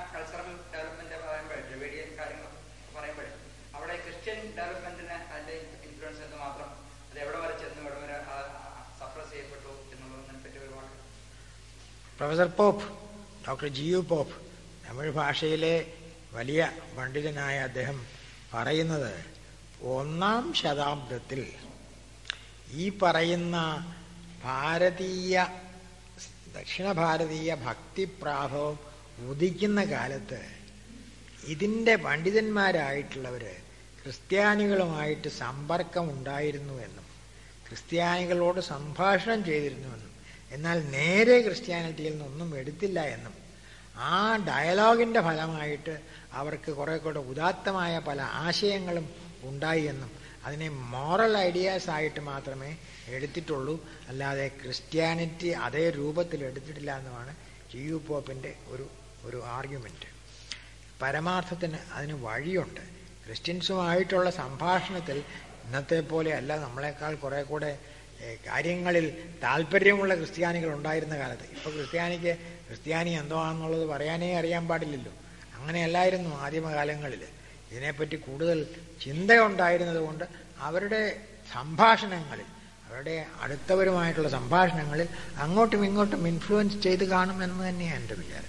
കൾച്ചറൽ ഡെവലപ്മെന്റ് പറയുമ്പോൾ ഡ്രവിഡിയൻ കാര്യങ്ങൾ പറയുമ്പോൾ അവിടെ ക്രിസ്ത്യൻ ഡെവലപ്മെന്റിന് അതിന്റെ ഇൻഫ്ലുവൻസ് എന്ന് മാത്രം അത് എവിടെ വരെ ചെന്നു എവിടെ വരെ സപ്രസ് ചെയ്യപ്പെട്ടു എന്നുള്ളതിനെ പറ്റി ഒരു വാക്ക് professor Pope doctor G U Pope Tamil ഭാഷയിലെ വലിയ പണ്ഡിതനായ അദ്ദേഹം പറയുന്നത് ഒന്നാം ശതാബ്ദത്തിൽ ഈ പറയുന്ന ഭാരതീയ ദക്ഷിണ ഭാരതീയ ഭക്തിപ്രാഭവം ഉദിക്കുന്ന കാലത്ത് ഇതിൻ്റെ പണ്ഡിതന്മാരായിട്ടുള്ളവർ ക്രിസ്ത്യാനികളുമായിട്ട് സമ്പർക്കം ഉണ്ടായിരുന്നു എന്നും ക്രിസ്ത്യാനികളോട് സംഭാഷണം ചെയ്തിരുന്നുവെന്നും എന്നാൽ നേരെ ക്രിസ്ത്യാനിറ്റിയിൽ നിന്നൊന്നും എടുത്തില്ല എന്നും ആ ഡയലോഗിൻ്റെ ഫലമായിട്ട് അവർക്ക് കുറെ കൂടെ ഉദാത്തമായ പല ആശയങ്ങളും ഉണ്ടായി എന്നും അതിനെ മോറൽ ഐഡിയാസ് ആയിട്ട് മാത്രമേ എടുത്തിട്ടുള്ളൂ അല്ലാതെ ക്രിസ്ത്യാനിറ്റി അതേ രൂപത്തിൽ എടുത്തിട്ടില്ല എന്നുമാണ് ജി യു പോപ്പിൻ്റെ ഒരു ഒരു ആർഗ്യുമെൻറ്റ് പരമാർത്ഥത്തിന് അതിന് വഴിയുണ്ട് ക്രിസ്ത്യൻസുമായിട്ടുള്ള സംഭാഷണത്തിൽ ഇന്നത്തെ പോലെ അല്ല നമ്മളെക്കാൾ കുറെ കൂടെ ഏഹ്, കാര്യങ്ങളിൽ താല്പര്യമുള്ള ക്രിസ്ത്യാനികൾ ഉണ്ടായിരുന്ന കാലത്ത് ഇപ്പോൾ ക്രിസ്ത്യാനിക്ക് ക്രിസ്ത്യാനി എന്തോണെന്നുള്ളത് പറയാനേ അറിയാൻ പാടില്ലല്ലോ അങ്ങനെയല്ലായിരുന്നു ആദിമകാലങ്ങളിൽ ഇതിനെപ്പറ്റി കൂടുതൽ ചിന്തയുണ്ടായിരുന്നത് കൊണ്ട് അവരുടെ സംഭാഷണങ്ങളിൽ അവരുടെ അടുത്തവരുമായിട്ടുള്ള സംഭാഷണങ്ങളിൽ അങ്ങോട്ടും ഇങ്ങോട്ടും ഇൻഫ്ലുവൻസ് ചെയ്ത് കാണുമെന്ന് തന്നെയാണ് എൻ്റെ വിചാരം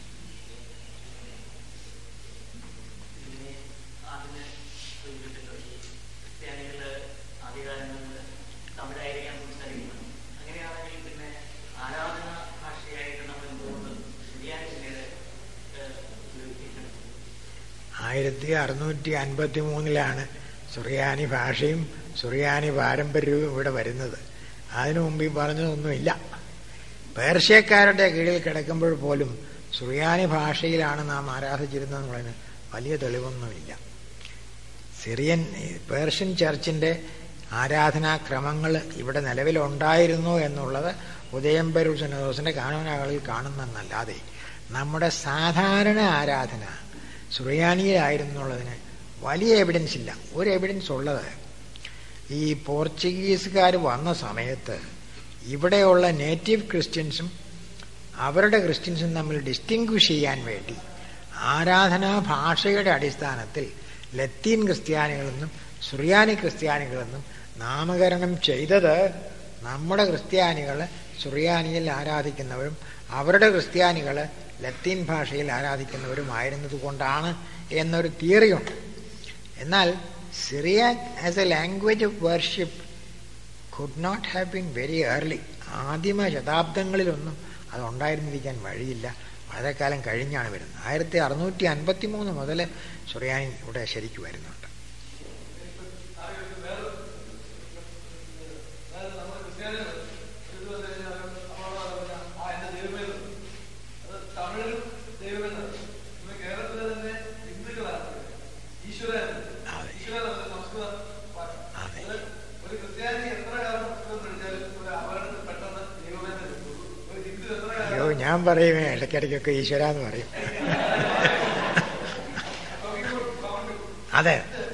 പിന്നെ അതിന് സൂചിപ്പിച്ചല്ലോ ഈ ക്രിസ്ത്യാനികള് ആദ്യകാലങ്ങളിൽ തമിഴായിരിക്കാൻ സംസാരിക്കുന്നത് അങ്ങനെയാണെങ്കിൽ പിന്നെ ആരാധന ഭാഷയായിട്ട് നമ്മൾ എന്തുകൊണ്ട് ശരിയായ പിന്നീട് ഉപയോഗിക്കുന്നത് ആയിരത്തി അറുന്നൂറ്റി അൻപത്തി മൂന്നിലാണ് സുറിയാനി ഭാഷയും സുറിയാനി പാരമ്പര്യവും ഇവിടെ വരുന്നത് അതിനു മുമ്പ് ഈ പറഞ്ഞതൊന്നുമില്ല പേർഷ്യക്കാരുടെ കീഴിൽ കിടക്കുമ്പോൾ പോലും സുറിയാനി ഭാഷയിലാണ് നാം ആരാധിച്ചിരുന്നതെന്നുള്ളതിന് വലിയ തെളിവൊന്നുമില്ല സിറിയൻ പേർഷ്യൻ ചർച്ചിന്റെ ആരാധനാക്രമങ്ങൾ ഇവിടെ നിലവിലുണ്ടായിരുന്നു എന്നുള്ളത് ഉദയംപെരു സനദോസിന്റെ കാനോനകളിൽ കാണുന്നെന്നല്ലാതെ നമ്മുടെ സാധാരണ ആരാധന സുറിയാനിയിലായിരുന്നുള്ളതിന് വലിയ എവിഡൻസ് ഇല്ല ഒരു എവിഡൻസ് ഉള്ളത് ഈ പോർച്ചുഗീസുകാർ വന്ന സമയത്ത് ഇവിടെയുള്ള നേറ്റീവ് ക്രിസ്ത്യൻസും അവരുടെ ക്രിസ്ത്യൻസും തമ്മിൽ ഡിസ്റ്റിങ്ക്വിഷ് ചെയ്യാൻ വേണ്ടി ആരാധനാ ഭാഷയുടെ അടിസ്ഥാനത്തിൽ ലത്തീൻ ക്രിസ്ത്യാനികളെന്നും സുറിയാനി ക്രിസ്ത്യാനികളെന്നും നാമകരണം ചെയ്തത് നമ്മുടെ ക്രിസ്ത്യാനികൾ സുറിയാനിയിൽ ആരാധിക്കുന്നവരും അവരുടെ ക്രിസ്ത്യാനികൾ ലത്തീൻ ഭാഷയിൽ ആരാധിക്കുന്നവരുമായിരുന്നത് കൊണ്ടാണ് എന്നൊരു തിയറിയുണ്ട് എന്നാൽ Syriac as a language of worship could not have been very early ആദിമ ശതാബ്ദങ്ങളിലൊന്നും അത് ഉണ്ടായിരുന്നിരിക്കാൻ വഴിയില്ല വളരെ കാലം കഴിഞ്ഞാണ് വരുന്നത് ആയിരത്തി അറുന്നൂറ്റി അൻപത്തി മൂന്ന് മുതൽ സുറിയാനി ഇവിടെ ശരിക്കും വരുന്നുണ്ട് അതായത് നമ്മുടെ ക്രിസ്ത്യാനികൾ ഇത് വന്നു കഴിഞ്ഞാൽ അവരോട് പറഞ്ഞ ആ എന്റെ ദൈവമേ അത് തമിഴിലും ദൈവമേ ഇന്ന് കേരളത്തിലെ തന്നെ ഹിന്ദുക്കളാണ് ഈശ്വരൻ അതെ. ഈശ്വരൻ എന്ന സംസ്കൃത ഭാഷ അതെ. അത് ഒരു ക്രിസ്ത്യാനി എത്ര കാലം സംസ്കൃതം പഠിച്ചാലും ഒരു അവരുടെ പെട്ടെന്ന് ദൈവമേ എന്ന് വിളിക്കും. ഒരു ഹിന്ദു എത്ര അയ്യോ കാലം ഞാൻ പറയുമേ ഇടയ്ക്കിടയ്ക്കൊക്കെ ഈശ്വര എന്ന് പറയും അപ്പൊ ഈ ഒരു sound അതെ